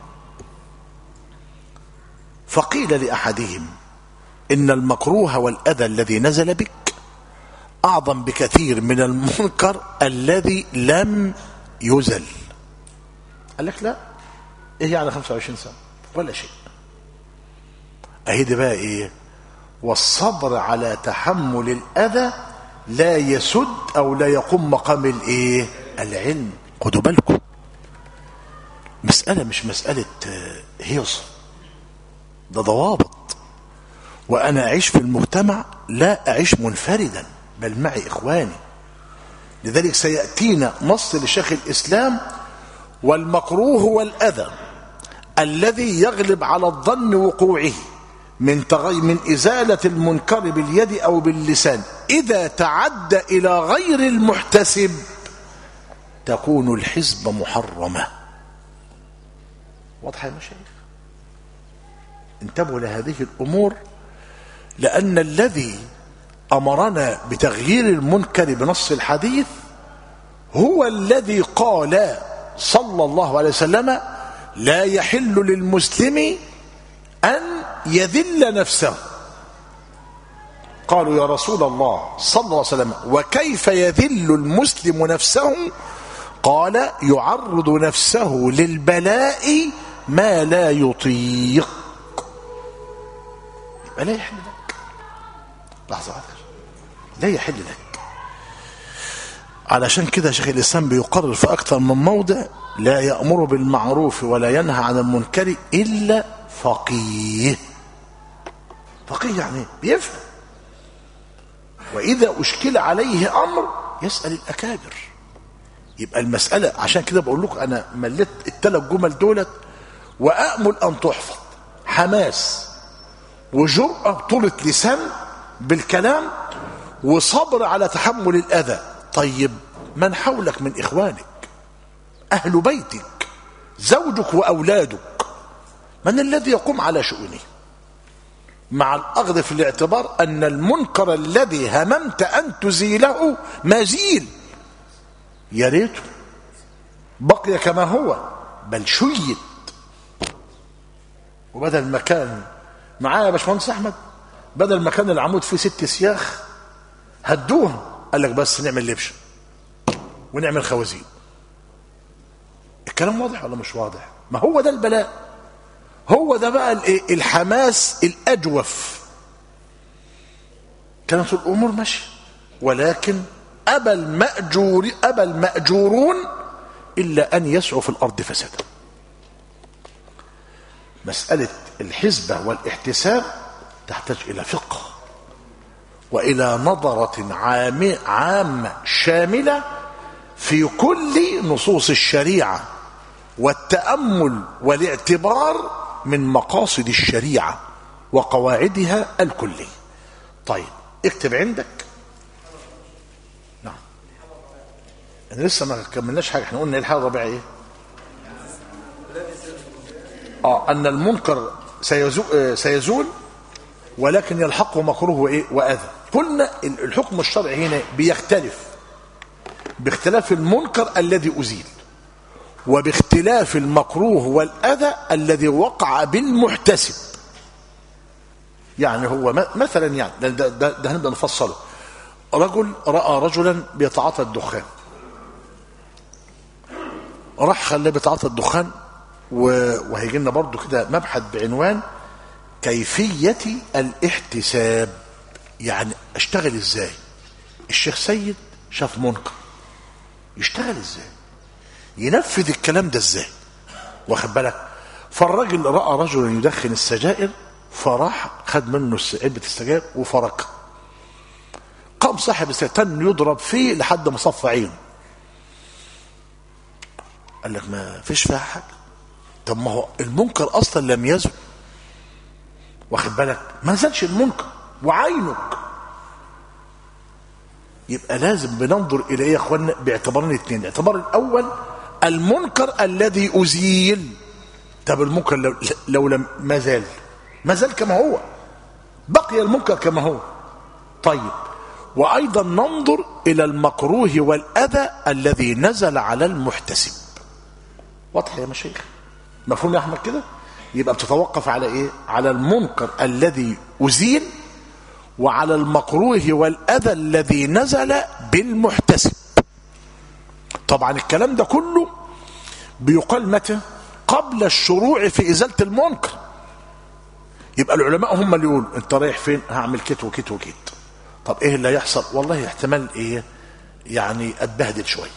فقيل لأحدهم إن المكروه والأذى الذي نزل بك أعظم بكثير من المنكر الذي لم يزل قال لك لا إيه يعني 25 سنة ولا شيء أهي دي بقى إيه والصبر على تحمل الأذى لا يسد أو لا يقوم مقام الإيه العلم خدوا بالكم مسألة مش مسألة آه، هيصة ده ضوابط وأنا أعيش في المجتمع لا أعيش منفردا بل معي إخواني لذلك سيأتينا نص لشيخ الإسلام والمكروه والأذى الذي يغلب على الظن وقوعه من تغي من إزالة المنكر باليد أو باللسان إذا تعدى إلى غير المحتسب تكون الحزب محرمة واضحة يا مشايخ انتبهوا لهذه الأمور لأن الذي أمرنا بتغيير المنكر بنص الحديث هو الذي قال صلى الله عليه وسلم لا يحل للمسلم أن يذل نفسه قالوا يا رسول الله صلى الله عليه وسلم وكيف يذل المسلم نفسه قال يعرض نفسه للبلاء ما لا يطيق يبقى لا يحل لك لحظة واحدة لا يحل لك علشان كده شيخ الإسلام بيقرر في أكثر من موضع لا يأمر بالمعروف ولا ينهى عن المنكر إلا فقيه فقيه يعني بيفهم وإذا أشكل عليه أمر يسأل الأكابر يبقى المسألة عشان كده بقول لكم أنا مليت الثلاث جمل دولت وأأمل أن تحفظ حماس وجرأة طولة لسان بالكلام وصبر على تحمل الأذى طيب من حولك من إخوانك أهل بيتك زوجك وأولادك من الذي يقوم على شؤونه مع الأخذ في الاعتبار أن المنكر الذي هممت أن تزيله ما زيل يا ريته بقي كما هو بل شيد وبدل ما كان معايا يا باشمهندس احمد بدل ما كان العمود فيه ست سياخ هدوهم قال لك بس نعمل لبشه ونعمل خوازيق الكلام واضح ولا مش واضح ما هو ده البلاء هو ده بقى الايه الحماس الاجوف كانت الامور ماشيه ولكن ابى الماجور ابى الماجورون الا ان يسعوا في الارض فسادا مساله الحزبه والاحتساب تحتاج الى فقه والى نظره عام عامه شامله في كل نصوص الشريعه والتامل والاعتبار من مقاصد الشريعه وقواعدها الكليه طيب اكتب عندك نعم احنا لسه ما كملناش حاجه احنا قلنا ايه الحاله الرابعه ايه اه ان المنكر سيزول, آه سيزول ولكن يلحقه مكروه وايه واذى قلنا الحكم الشرعي هنا بيختلف باختلاف المنكر الذي ازيل وباختلاف المكروه والاذى الذي وقع بالمحتسب يعني هو مثلا يعني ده, ده, ده, ده هنبدا نفصله رجل راى رجلا بيتعاطى الدخان راح خلاه بيتعاطى الدخان وهيجي لنا برضه كده مبحث بعنوان كيفيه الاحتساب يعني اشتغل ازاي الشيخ سيد شاف منكر يشتغل ازاي ينفذ الكلام ده ازاي واخد بالك فالراجل راى رجلا يدخن السجائر فراح خد منه علبه السجائر وفركها قام صاحب السجائر يضرب فيه لحد ما صف عينه قال لك ما فيش فيها حاجه طب ما هو المنكر اصلا لم يزل واخد بالك ما زالش المنكر وعينك يبقى لازم بننظر الى ايه يا اخوانا باعتبارين اثنين الاعتبار الاول المنكر الذي ازيل طب المنكر لو, لو لم ما زال ما زال كما هو بقي المنكر كما هو طيب وأيضا ننظر إلى المكروه والأذى الذي نزل على المحتسب واضح يا مشايخ مفهوم يا أحمد كده يبقى بتتوقف على إيه على المنكر الذي أزيل وعلى المكروه والأذى الذي نزل بالمحتسب طبعا الكلام ده كله بيقال متى قبل الشروع في إزالة المنكر يبقى العلماء هم اللي يقولوا انت رايح فين هعمل كت وكت وكت طب ايه اللي هيحصل والله احتمال ايه يعني اتبهدل شويه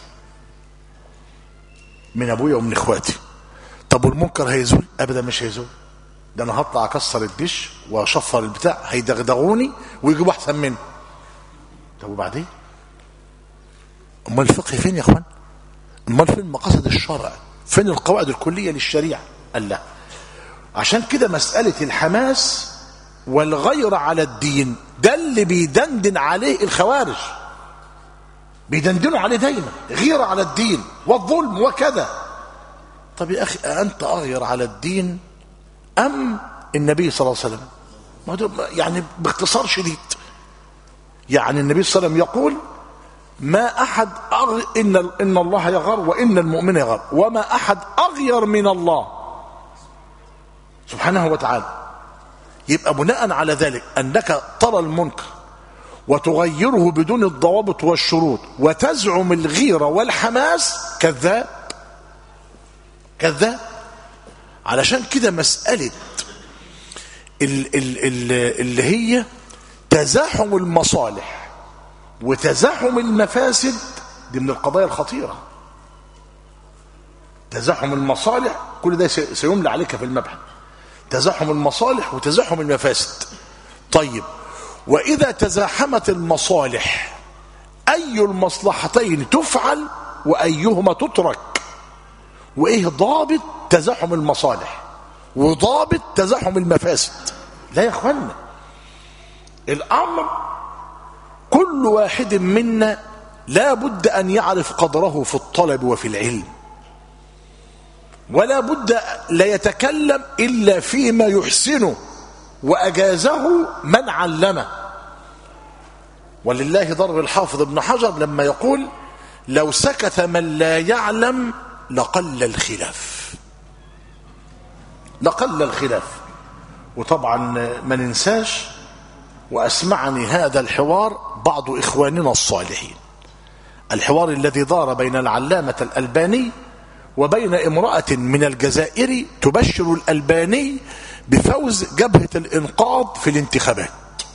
من ابويا ومن اخواتي طب والمنكر هيزول ابدا مش هيزول ده انا هطلع اكسر الدش واشفر البتاع هيدغدغوني ويجيبوا احسن مني طب وبعدين امال الفقه فين يا اخوان امال فين مقاصد الشرع فين القواعد الكليه للشريعه قال لا عشان كده مساله الحماس والغير على الدين ده اللي بيدندن عليه الخوارج بيدندنوا عليه دايما غيرة على الدين والظلم وكذا طب يا أخي أنت أغير على الدين أم النبي صلى الله عليه وسلم ما ده يعني باختصار شديد يعني النبي صلى الله عليه وسلم يقول ما أحد أغ... إن, إن الله يغار وإن المؤمن يغار وما أحد أغير من الله سبحانه وتعالى يبقى بناء على ذلك أنك ترى المنكر وتغيره بدون الضوابط والشروط وتزعم الغيرة والحماس كذاب كذاب علشان كده مسألة ال ال ال اللي هي تزاحم المصالح وتزاحم المفاسد دي من القضايا الخطيرة تزاحم المصالح كل ده سيملى عليك في المبحث تزاحم المصالح وتزاحم المفاسد طيب وإذا تزاحمت المصالح أي المصلحتين تفعل وأيهما تترك وإيه ضابط تزاحم المصالح وضابط تزاحم المفاسد لا يا أخوانا الأمر كل واحد منا لا بد أن يعرف قدره في الطلب وفي العلم ولا بد لا يتكلم إلا فيما يحسنه وأجازه من علمه ولله ضرب الحافظ ابن حجر لما يقول لو سكت من لا يعلم لقل الخلاف لقل الخلاف وطبعا ما ننساش وأسمعني هذا الحوار بعض إخواننا الصالحين الحوار الذي دار بين العلامة الألباني وبين امرأة من الجزائر تبشر الألباني بفوز جبهة الإنقاذ في الانتخابات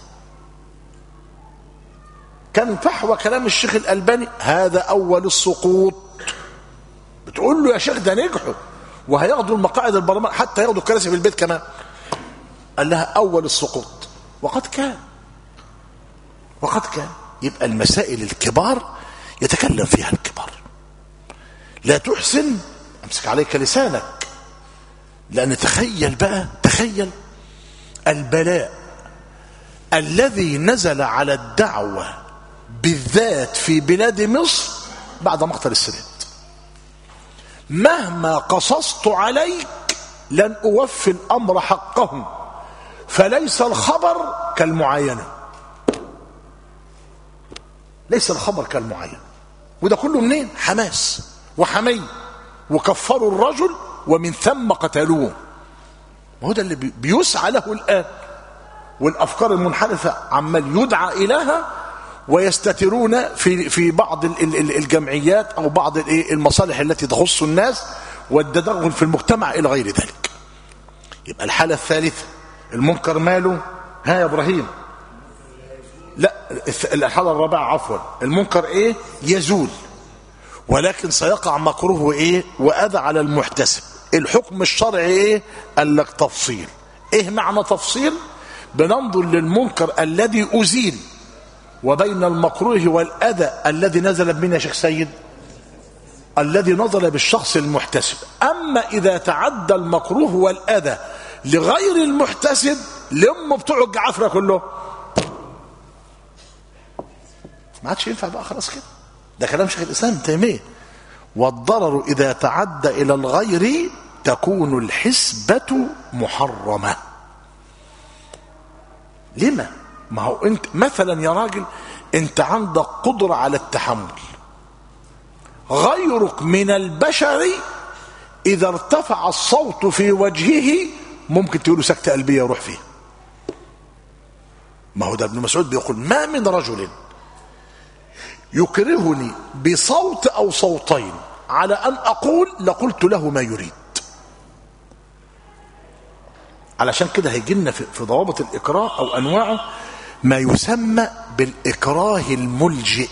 كان فحوى كلام الشيخ الألباني هذا أول السقوط بتقول له يا شيخ ده نجحوا وهياخدوا المقاعد البرلمان حتى ياخدوا الكراسي في البيت كمان قال لها أول السقوط وقد كان وقد كان يبقى المسائل الكبار يتكلم فيها الكبار لا تحسن امسك عليك لسانك لأن تخيل بقى تخيل البلاء الذي نزل على الدعوة بالذات في بلاد مصر بعد مقتل السادات مهما قصصت عليك لن أوفي الأمر حقه فليس الخبر كالمعاينة ليس الخبر كالمعاينة وده كله منين حماس وحمي وكفروا الرجل ومن ثم قتلوه وهو ده اللي بيسعى له الآن والأفكار المنحرفة عمال يدعى إليها ويستترون في في بعض الجمعيات أو بعض المصالح التي تخص الناس والتدخل في المجتمع إلى غير ذلك يبقى الحالة الثالثة المنكر ماله ها يا إبراهيم لا الحالة الرابعة عفوا المنكر إيه يزول ولكن سيقع مكروه ايه واذى على المحتسب الحكم الشرعي ايه قال لك تفصيل ايه معنى تفصيل بننظر للمنكر الذي ازيل وبين المكروه والاذى الذي نزل بنا يا شيخ سيد الذي نزل بالشخص المحتسب اما اذا تعدى المكروه والاذى لغير المحتسب لامه بتوع الجعفره كله ما عادش ينفع بقى خلاص كده ده كلام شيخ الاسلام ابن تيميه والضرر اذا تعدى الى الغير تكون الحسبه محرمه لما ما هو انت مثلا يا راجل انت عندك قدرة على التحمل غيرك من البشر اذا ارتفع الصوت في وجهه ممكن تقول له سكتة قلبية يروح فيه ما هو ده ابن مسعود بيقول ما من رجل يكرهني بصوت او صوتين على ان اقول لقلت له ما يريد علشان كده هيجي لنا في في ضوابط الاكراه او انواعه ما يسمى بالاكراه الملجئ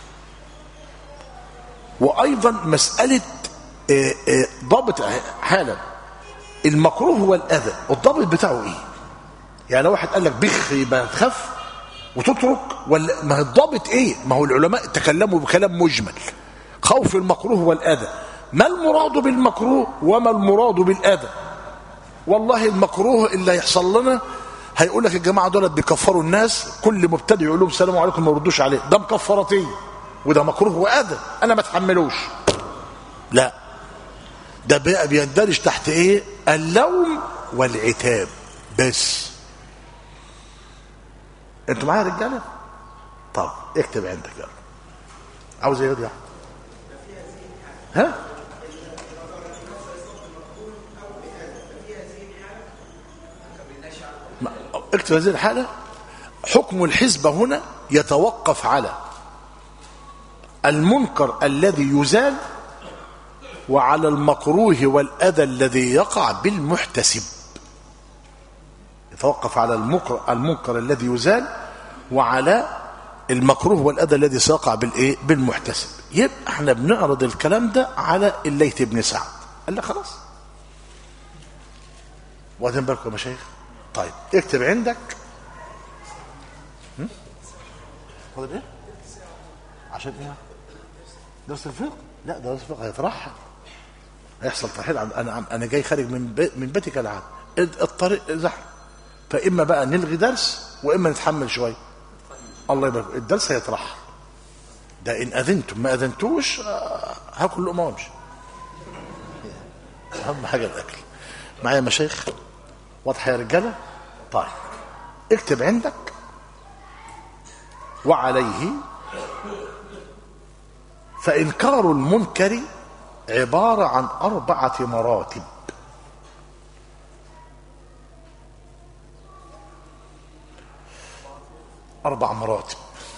وايضا مساله آه، آه، ضابط حالا المكروه هو الاذى الضابط بتاعه ايه يعني لو واحد قال لك بخ يبقى تخاف وتترك ولا ما هو الضابط ايه ما هو العلماء تكلموا بكلام مجمل خوف المكروه والاذى ما المراد بالمكروه وما المراد بالاذى والله المكروه اللي هيحصل لنا هيقول لك الجماعه دول بيكفروا الناس كل مبتدئ يقول لهم السلام عليكم ما يردوش عليه ده مكفرتين وده مكروه واذى انا ما اتحملوش لا ده بقى بيندرج تحت ايه اللوم والعتاب بس انتوا معايا يا رجاله طب اكتب عندك يلا عاوز ايه يا ها ما- اكتب هذه الحالة حكم الحزب هنا يتوقف على المنكر الذي يزال وعلى المكروه والأذى الذي يقع بالمحتسب يتوقف على المكر المنكر الذي يزال وعلى المكروه والأذى الذي سيقع بالإيه بالمحتسب يبقى احنا بنعرض الكلام ده على الليث بن سعد قال لك خلاص واخدين بالكم يا مشايخ طيب اكتب عندك هم؟ فاضل ايه عشان ايه درس الفقه لا درس الفقه هيترحل هيحصل ترحيل عن انا انا جاي خارج من بي من بيتي كالعاده الطريق زحمه فاما بقى نلغي درس واما نتحمل شويه الله يبارك الدرس هيترحل ده ان اذنتم ما اذنتوش آه، هاكل لقمه وامشي اهم حاجه الاكل معايا يا مشايخ واضحه يا رجاله طيب اكتب عندك وعليه فانكار المنكر عباره عن اربعه مراتب اربع مراتب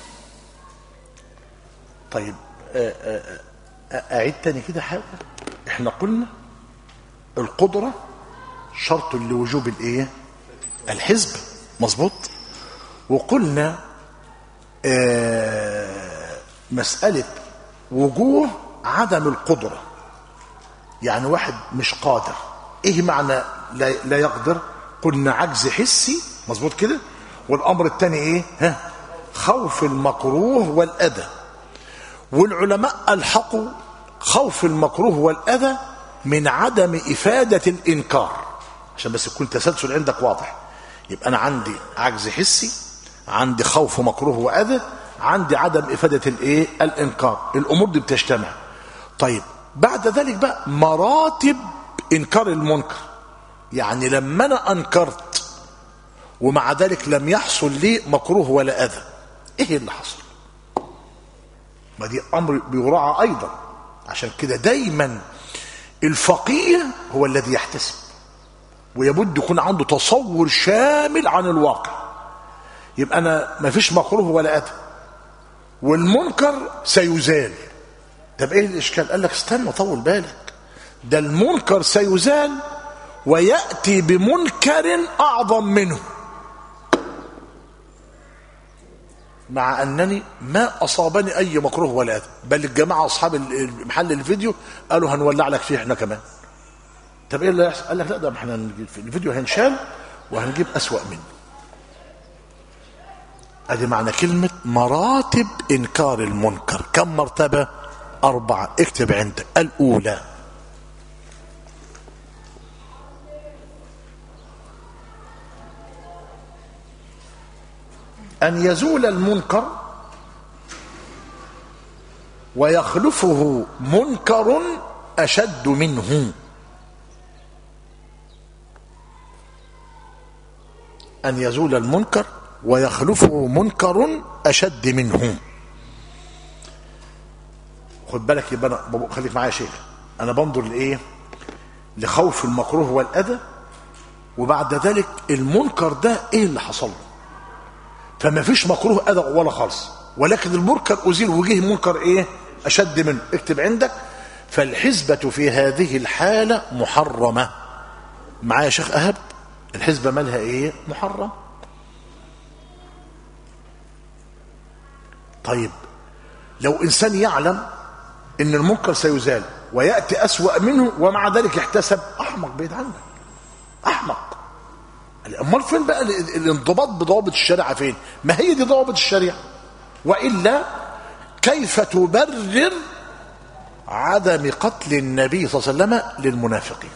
طيب آه، آه، آه، اعيد تاني كده حاجه احنا قلنا القدره شرط لوجوب الايه الحزب مظبوط وقلنا آه، مساله وجوه عدم القدره يعني واحد مش قادر ايه معنى لا, لا يقدر قلنا عجز حسي مظبوط كده والامر الثاني ايه ها خوف المكروه والاذى والعلماء الحقوا خوف المكروه والاذى من عدم افاده الانكار عشان بس يكون تسلسل عندك واضح يبقى انا عندي عجز حسي عندي خوف مكروه واذى عندي عدم افاده الايه الانكار الامور دي بتجتمع طيب بعد ذلك بقى مراتب انكار المنكر يعني لما انا انكرت ومع ذلك لم يحصل لي مكروه ولا اذى ايه اللي حصل ما دي امر بيراعى ايضا عشان كده دايما الفقيه هو الذي يحتسب ويبد يكون عنده تصور شامل عن الواقع يبقى انا ما فيش مكروه ولا اذى والمنكر سيزال طب ايه الاشكال قال لك استنى طول بالك ده المنكر سيزال وياتي بمنكر اعظم منه مع انني ما اصابني اي مكروه ولا اذى بل الجماعه اصحاب ال- محل الفيديو قالوا هنولع لك فيه احنا كمان طب ايه اللي هيحصل قال لك لا ده احنا هنجيب- الفيديو هينشال وهنجيب اسوا منه ادي معنى كلمه مراتب انكار المنكر كم مرتبه اربعه اكتب عندك الاولى أن يزول المنكر ويخلفه منكر أشد منه أن يزول المنكر ويخلفه منكر أشد منه خد بالك يبقى أنا بابا- خليك معايا يا شيخ أنا بنظر لإيه لخوف المكروه والأذى وبعد ذلك المنكر ده إيه اللي حصل له فما فيش مكروه أذى ولا خالص ولكن المنكر أزيل وجه منكر إيه أشد منه اكتب عندك فالحسبة في هذه الحالة محرمة معايا يا شيخ أهب الحسبة مالها إيه محرم طيب لو إنسان يعلم إن المنكر سيزال ويأتي أسوأ منه ومع ذلك يحتسب أحمق بعيد عنك أحمق امال فين بقى ال- ال- الانضباط بضوابط الشريعه فين ما هي دي ضوابط الشريعه والا كيف تبرر عدم قتل النبي صلى الله عليه وسلم للمنافقين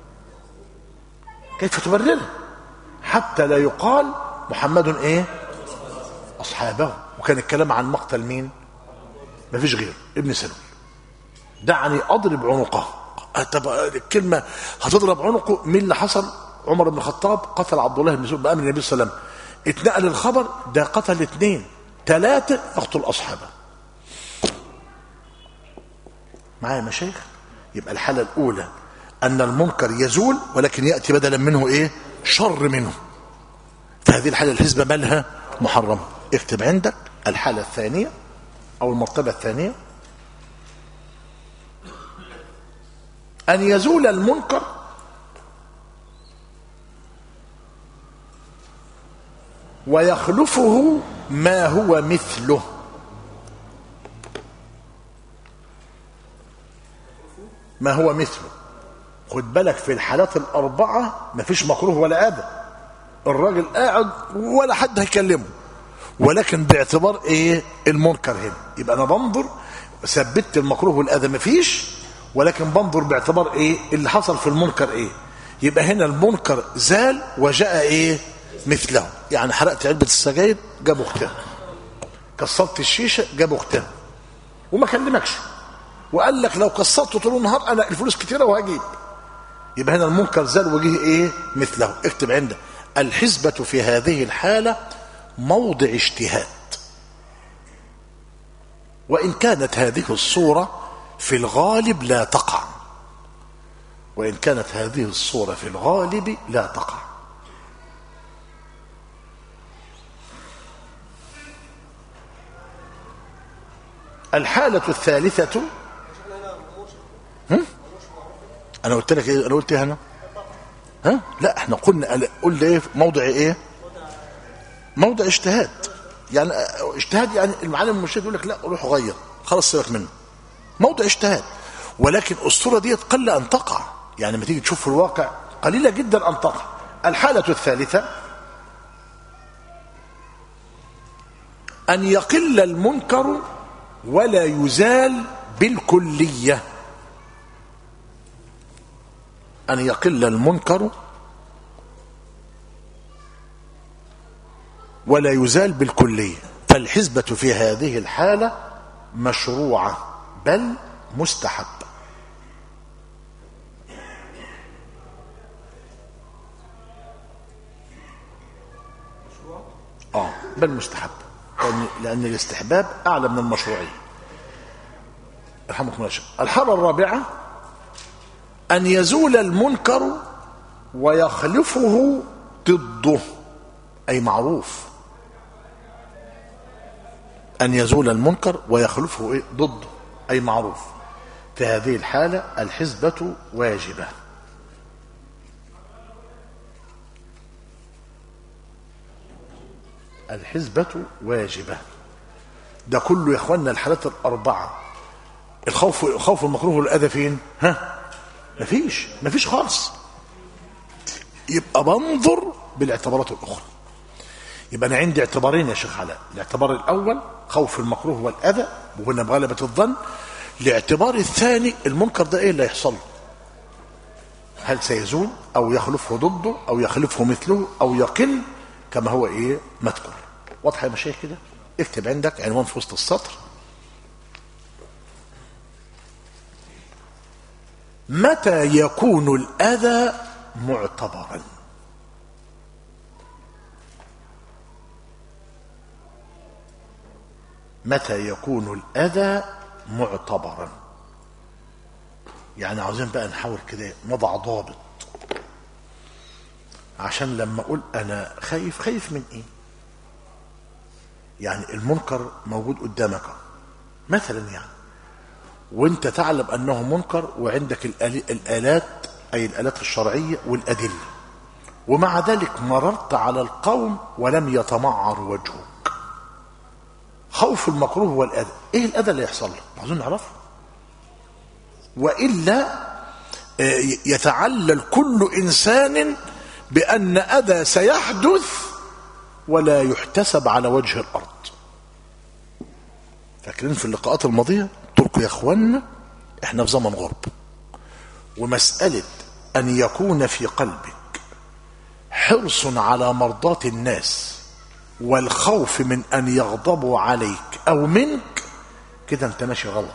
كيف تبرر حتى لا يقال محمد ايه اصحابه وكان الكلام عن مقتل مين ما فيش غير ابن سلول دعني اضرب عنقه طب الكلمه هتضرب عنقه مين اللي حصل عمر بن الخطاب قتل عبد الله بن مسعود بامر النبي صلى الله عليه وسلم اتنقل الخبر ده قتل اثنين ثلاثه يقتل اصحابه معايا يا مشايخ يبقى الحاله الاولى ان المنكر يزول ولكن ياتي بدلا منه ايه شر منه فهذه الحاله الحزبه مالها محرمه اكتب عندك الحاله الثانيه او المرتبه الثانيه أن يزول المنكر ويخلفه ما هو مثله ما هو مثله خد بالك في الحالات الأربعة مفيش مكروه ولا أذى الراجل قاعد ولا حد هيكلمه ولكن باعتبار ايه المنكر هنا يبقى انا بنظر ثبتت المكروه والاذى مفيش ولكن بنظر باعتبار ايه اللي حصل في المنكر ايه يبقى هنا المنكر زال وجاء ايه مثله يعني حرقت علبة السجاير جاب اختها كسرت الشيشة جاب اختها وما كلمكش وقال لك لو كسرت طول النهار انا الفلوس كتيرة وهجيب يبقى هنا المنكر زال وجه ايه مثله اكتب عندك الحسبة في هذه الحالة موضع اجتهاد وإن كانت هذه الصورة في الغالب لا تقع وإن كانت هذه الصورة في الغالب لا تقع الحالة الثالثة هم؟ أنا قلت لك إيه أنا قلت إيه هنا ها لا احنا قلنا قلنا ايه موضع ايه موضع اجتهاد يعني اجتهاد يعني المعلم المرشد يقول لك لا روح غير خلاص سيبك منه موضع اجتهاد ولكن الصورة دي قل أن تقع يعني لما تيجي تشوف في الواقع قليلة جدا أن تقع الحالة الثالثة أن يقل المنكر ولا يزال بالكلية أن يقل المنكر ولا يزال بالكلية فالحزبة في هذه الحالة مشروعة بل مستحبة اه بل مستحب لأن, لأن الاستحباب أعلى من المشروعية رحمكم الله شيخ. الحالة الرابعة أن يزول المنكر ويخلفه ضده أي معروف أن يزول المنكر ويخلفه إيه؟ ضده أي معروف في هذه الحالة الحزبة واجبة الحزبة واجبة ده كله يا اخوانا الحالات الأربعة الخوف الخوف المكروه والأذى فين؟ ها؟ مفيش مفيش خالص يبقى بنظر بالاعتبارات الأخرى يبقى أنا عندي اعتبارين يا شيخ علاء الاعتبار الأول خوف المكروه والأذى وهنا بغلبة الظن الاعتبار الثاني المنكر ده ايه اللي هيحصل له هل سيزول او يخلفه ضده او يخلفه مثله او يقل كما هو ايه مذكور واضحه يا مشايخ كده اكتب عندك عنوان في وسط السطر متى يكون الاذى معتبرا متى يكون الأذى معتبرا يعني عاوزين بقى نحاول كده نضع ضابط عشان لما اقول انا خايف خايف من ايه يعني المنكر موجود قدامك أهو. مثلا يعني وانت تعلم انه منكر وعندك الآل- الالات اي الالات الشرعيه والادله ومع ذلك مررت على القوم ولم يتمعر وجهك خوف المكروه والاذى ايه الاذى اللي يحصل لك عاوزين نعرفه والا آه، يتعلل كل انسان بان اذى سيحدث ولا يحتسب على وجه الارض فاكرين في اللقاءات الماضيه قلت لكم يا اخوانا احنا في زمن غرب ومساله ان يكون في قلبك حرص على مرضاه الناس والخوف من ان يغضبوا عليك او منك كده انت ماشي غلط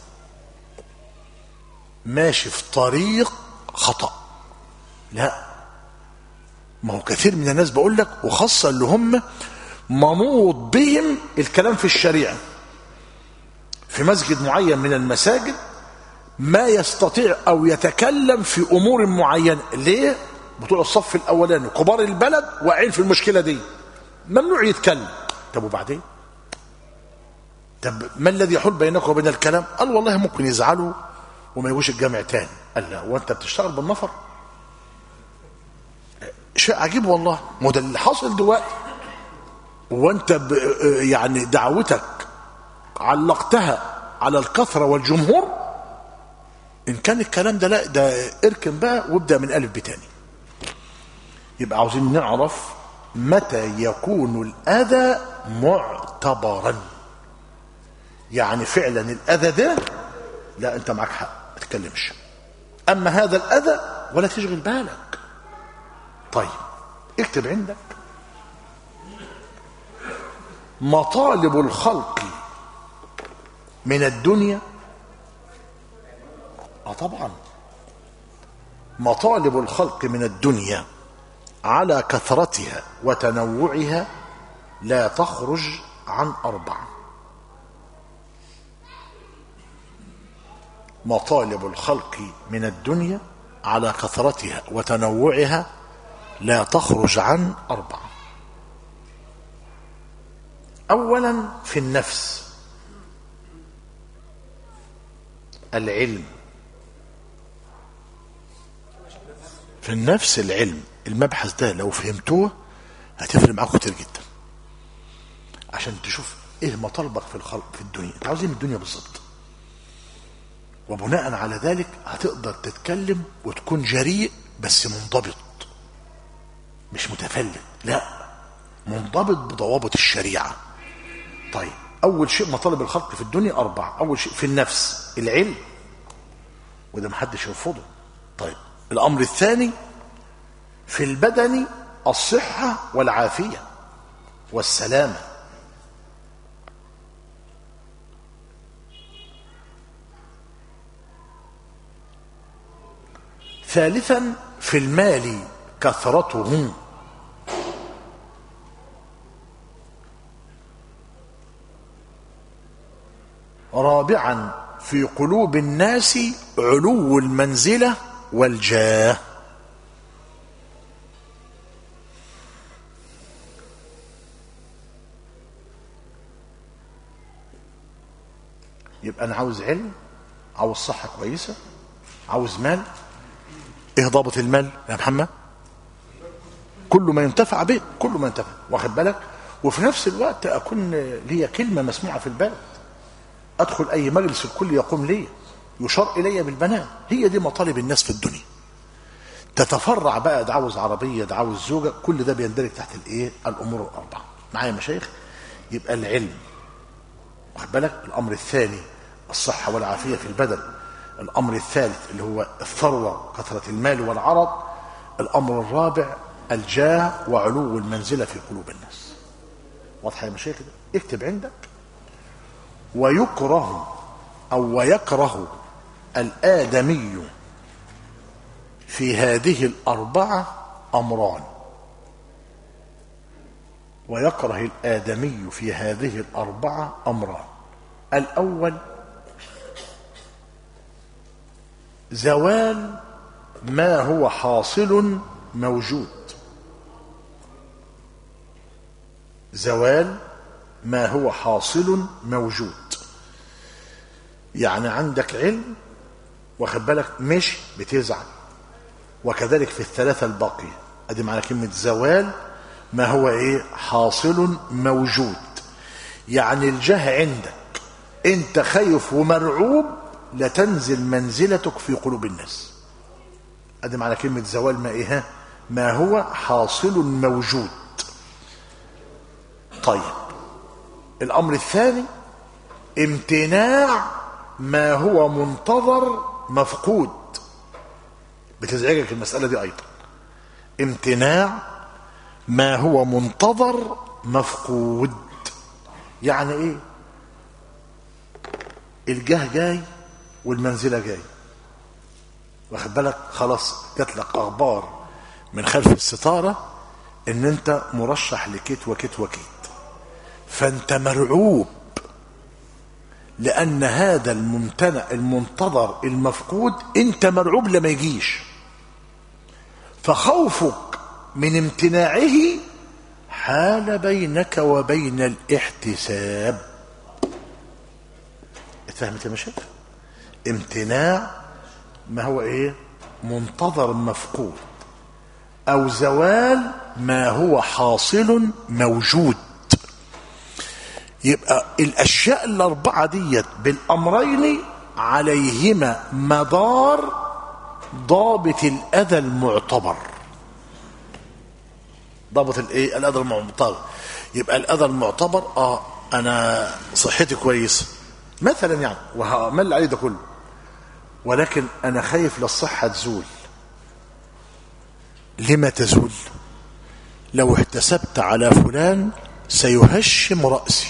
ماشي في طريق خطأ لا ما هو كثير من الناس بقول لك وخاصة اللي هم منوط بهم الكلام في الشريعة في مسجد معين من المساجد ما يستطيع او يتكلم في امور معينه ليه بتوع الصف الاولاني كبار البلد واقعين في المشكله دي ممنوع يتكلم طب وبعدين طب ما الذي يحول بينك وبين الكلام قال والله ممكن يزعلوا وما يجوش الجامع تاني قال لا وانت بتشتغل بالنفر شيء عجيب والله ما هو ده اللي حاصل دلوقتي وانت ب... يعني دعوتك علقتها على الكثره والجمهور ان كان الكلام ده لا ده اركن بقى وابدا من الف بتاني يبقى عاوزين نعرف متى يكون الاذى معتبرا يعني فعلا الاذى ده لا انت معك حق ما تتكلمش اما هذا الاذى ولا تشغل بالك طيب اكتب عندك مطالب الخلق من الدنيا اه طبعا مطالب الخلق من الدنيا على كثرتها وتنوعها لا تخرج عن اربعه مطالب الخلق من الدنيا على كثرتها وتنوعها لا تخرج عن اربعه اولا في النفس العلم في النفس العلم المبحث ده لو فهمتوه هتفرق معاكم كتير جدا عشان تشوف ايه مطالبك في الخلق في الدنيا انت عاوز ايه من الدنيا بالظبط وبناء على ذلك هتقدر تتكلم وتكون جريء بس منضبط مش متفلت لا منضبط بضوابط الشريعه طيب اول شيء مطالب الخلق في الدنيا اربعه اول شيء في النفس العلم وده محدش يرفضه طيب الامر الثاني في البدن الصحه والعافيه والسلامه ثالثا في المال كثرته رابعا في قلوب الناس علو المنزله والجاه يبقى انا عاوز علم عاوز صحه كويسه عاوز مال ايه ضابط المال يا محمد كل ما ينتفع به كل ما ينتفع واخد بالك وفي نفس الوقت اكون لي كلمه مسموعه في البلد ادخل اي مجلس الكل يقوم لي يشار الي بالبنان هي دي مطالب الناس في الدنيا تتفرع بقى ده عاوز عربيه ده عاوز زوجه كل ده بيندرج تحت الايه الامور الاربعه معايا يا مشايخ يبقى العلم واخد بالك الامر الثاني الصحه والعافيه في البدن الامر الثالث اللي هو الثروه كثره المال والعرض الامر الرابع الجاه وعلو المنزله في قلوب الناس واضحه يا مشايخ اكتب عندك ويكره او ويكره الادمي في هذه الاربعه امران ويكره الآدمي في هذه الأربعة أمران الأول زوال ما هو حاصل موجود زوال ما هو حاصل موجود يعني عندك علم واخد بالك مش بتزعل وكذلك في الثلاثة الباقية ادي معنى كلمة زوال ما هو ايه حاصل موجود يعني الجاه عندك انت خايف ومرعوب لتنزل منزلتك في قلوب الناس ادي معنى كلمة زوال ما ايه ها؟ ما هو حاصل موجود طيب الامر الثاني امتناع ما هو منتظر مفقود بتزعجك المسألة دي أيضا امتناع ما هو منتظر مفقود يعني ايه الجاه جاي والمنزلة جاي واخد بالك خلاص جات لك اخبار من خلف الستارة ان انت مرشح لكيت وكيت وكيت فانت مرعوب لأن هذا الممتنع المنتظر المفقود أنت مرعوب لما يجيش فخوفك من امتناعه حال بينك وبين الاحتساب اتفهمت يا مشايخ امتناع ما هو ايه منتظر مفقود او زوال ما هو حاصل موجود يبقى الاشياء الاربعه ديت بالامرين عليهما مدار ضابط الاذى المعتبر ضابط الايه الاذى المعتبر يبقى الاذى المعتبر اه انا صحتي كويسه مثلا يعني وهعمل عليه ده كله ولكن انا خايف للصحه تزول لما تزول لو احتسبت على فلان سيهشم راسي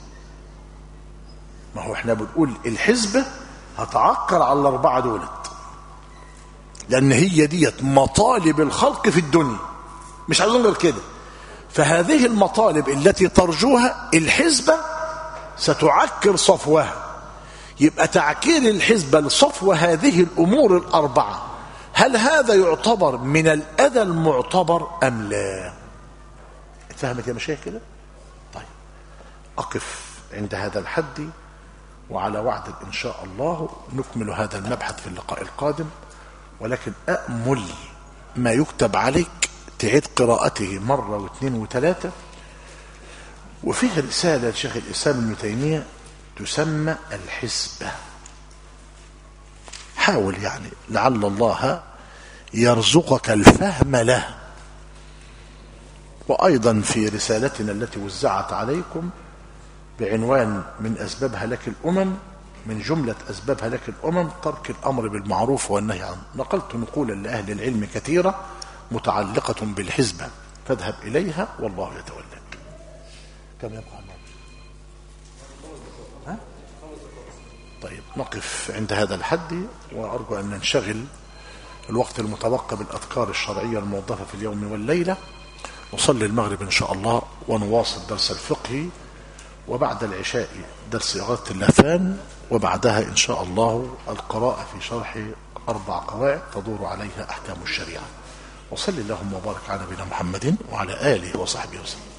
ما هو احنا بنقول الحسبة هتعكر على الأربعة دولت لأن هي ديت مطالب الخلق في الدنيا مش عايزين غير كده فهذه المطالب التي ترجوها الحسبة ستعكر صفوها يبقى تعكير الحسبة لصفو هذه الأمور الأربعة هل هذا يعتبر من الأذى المعتبر أم لا اتفهمت يا مشايخ كده طيب أقف عند هذا الحد وعلى وعد إن شاء الله نكمل هذا المبحث في اللقاء القادم ولكن أأمل ما يكتب عليك تعيد قراءته مرة واثنين وثلاثة وفيه رسالة لشيخ الإسلام ابن تيمية تسمى الحسبة حاول يعني لعل الله يرزقك الفهم له وأيضا في رسالتنا التي وزعت عليكم بعنوان من أسباب هلاك الأمم من جملة أسباب هلاك الأمم ترك الأمر بالمعروف والنهي عنه نقلت نقولا لأهل العلم كثيرة متعلقة بالحزبة فاذهب إليها والله يتولاك كم يبقى ها؟ طيب نقف عند هذا الحد وأرجو أن ننشغل الوقت المتبقى بالأذكار الشرعية الموظفة في اليوم والليلة نصلي المغرب إن شاء الله ونواصل درس الفقه وبعد العشاء درس إغاثة اللافان وبعدها إن شاء الله القراءة في شرح أربع قواعد تدور عليها أحكام الشريعة وصل اللهم وبارك على نبينا محمد وعلى آله وصحبه وسلم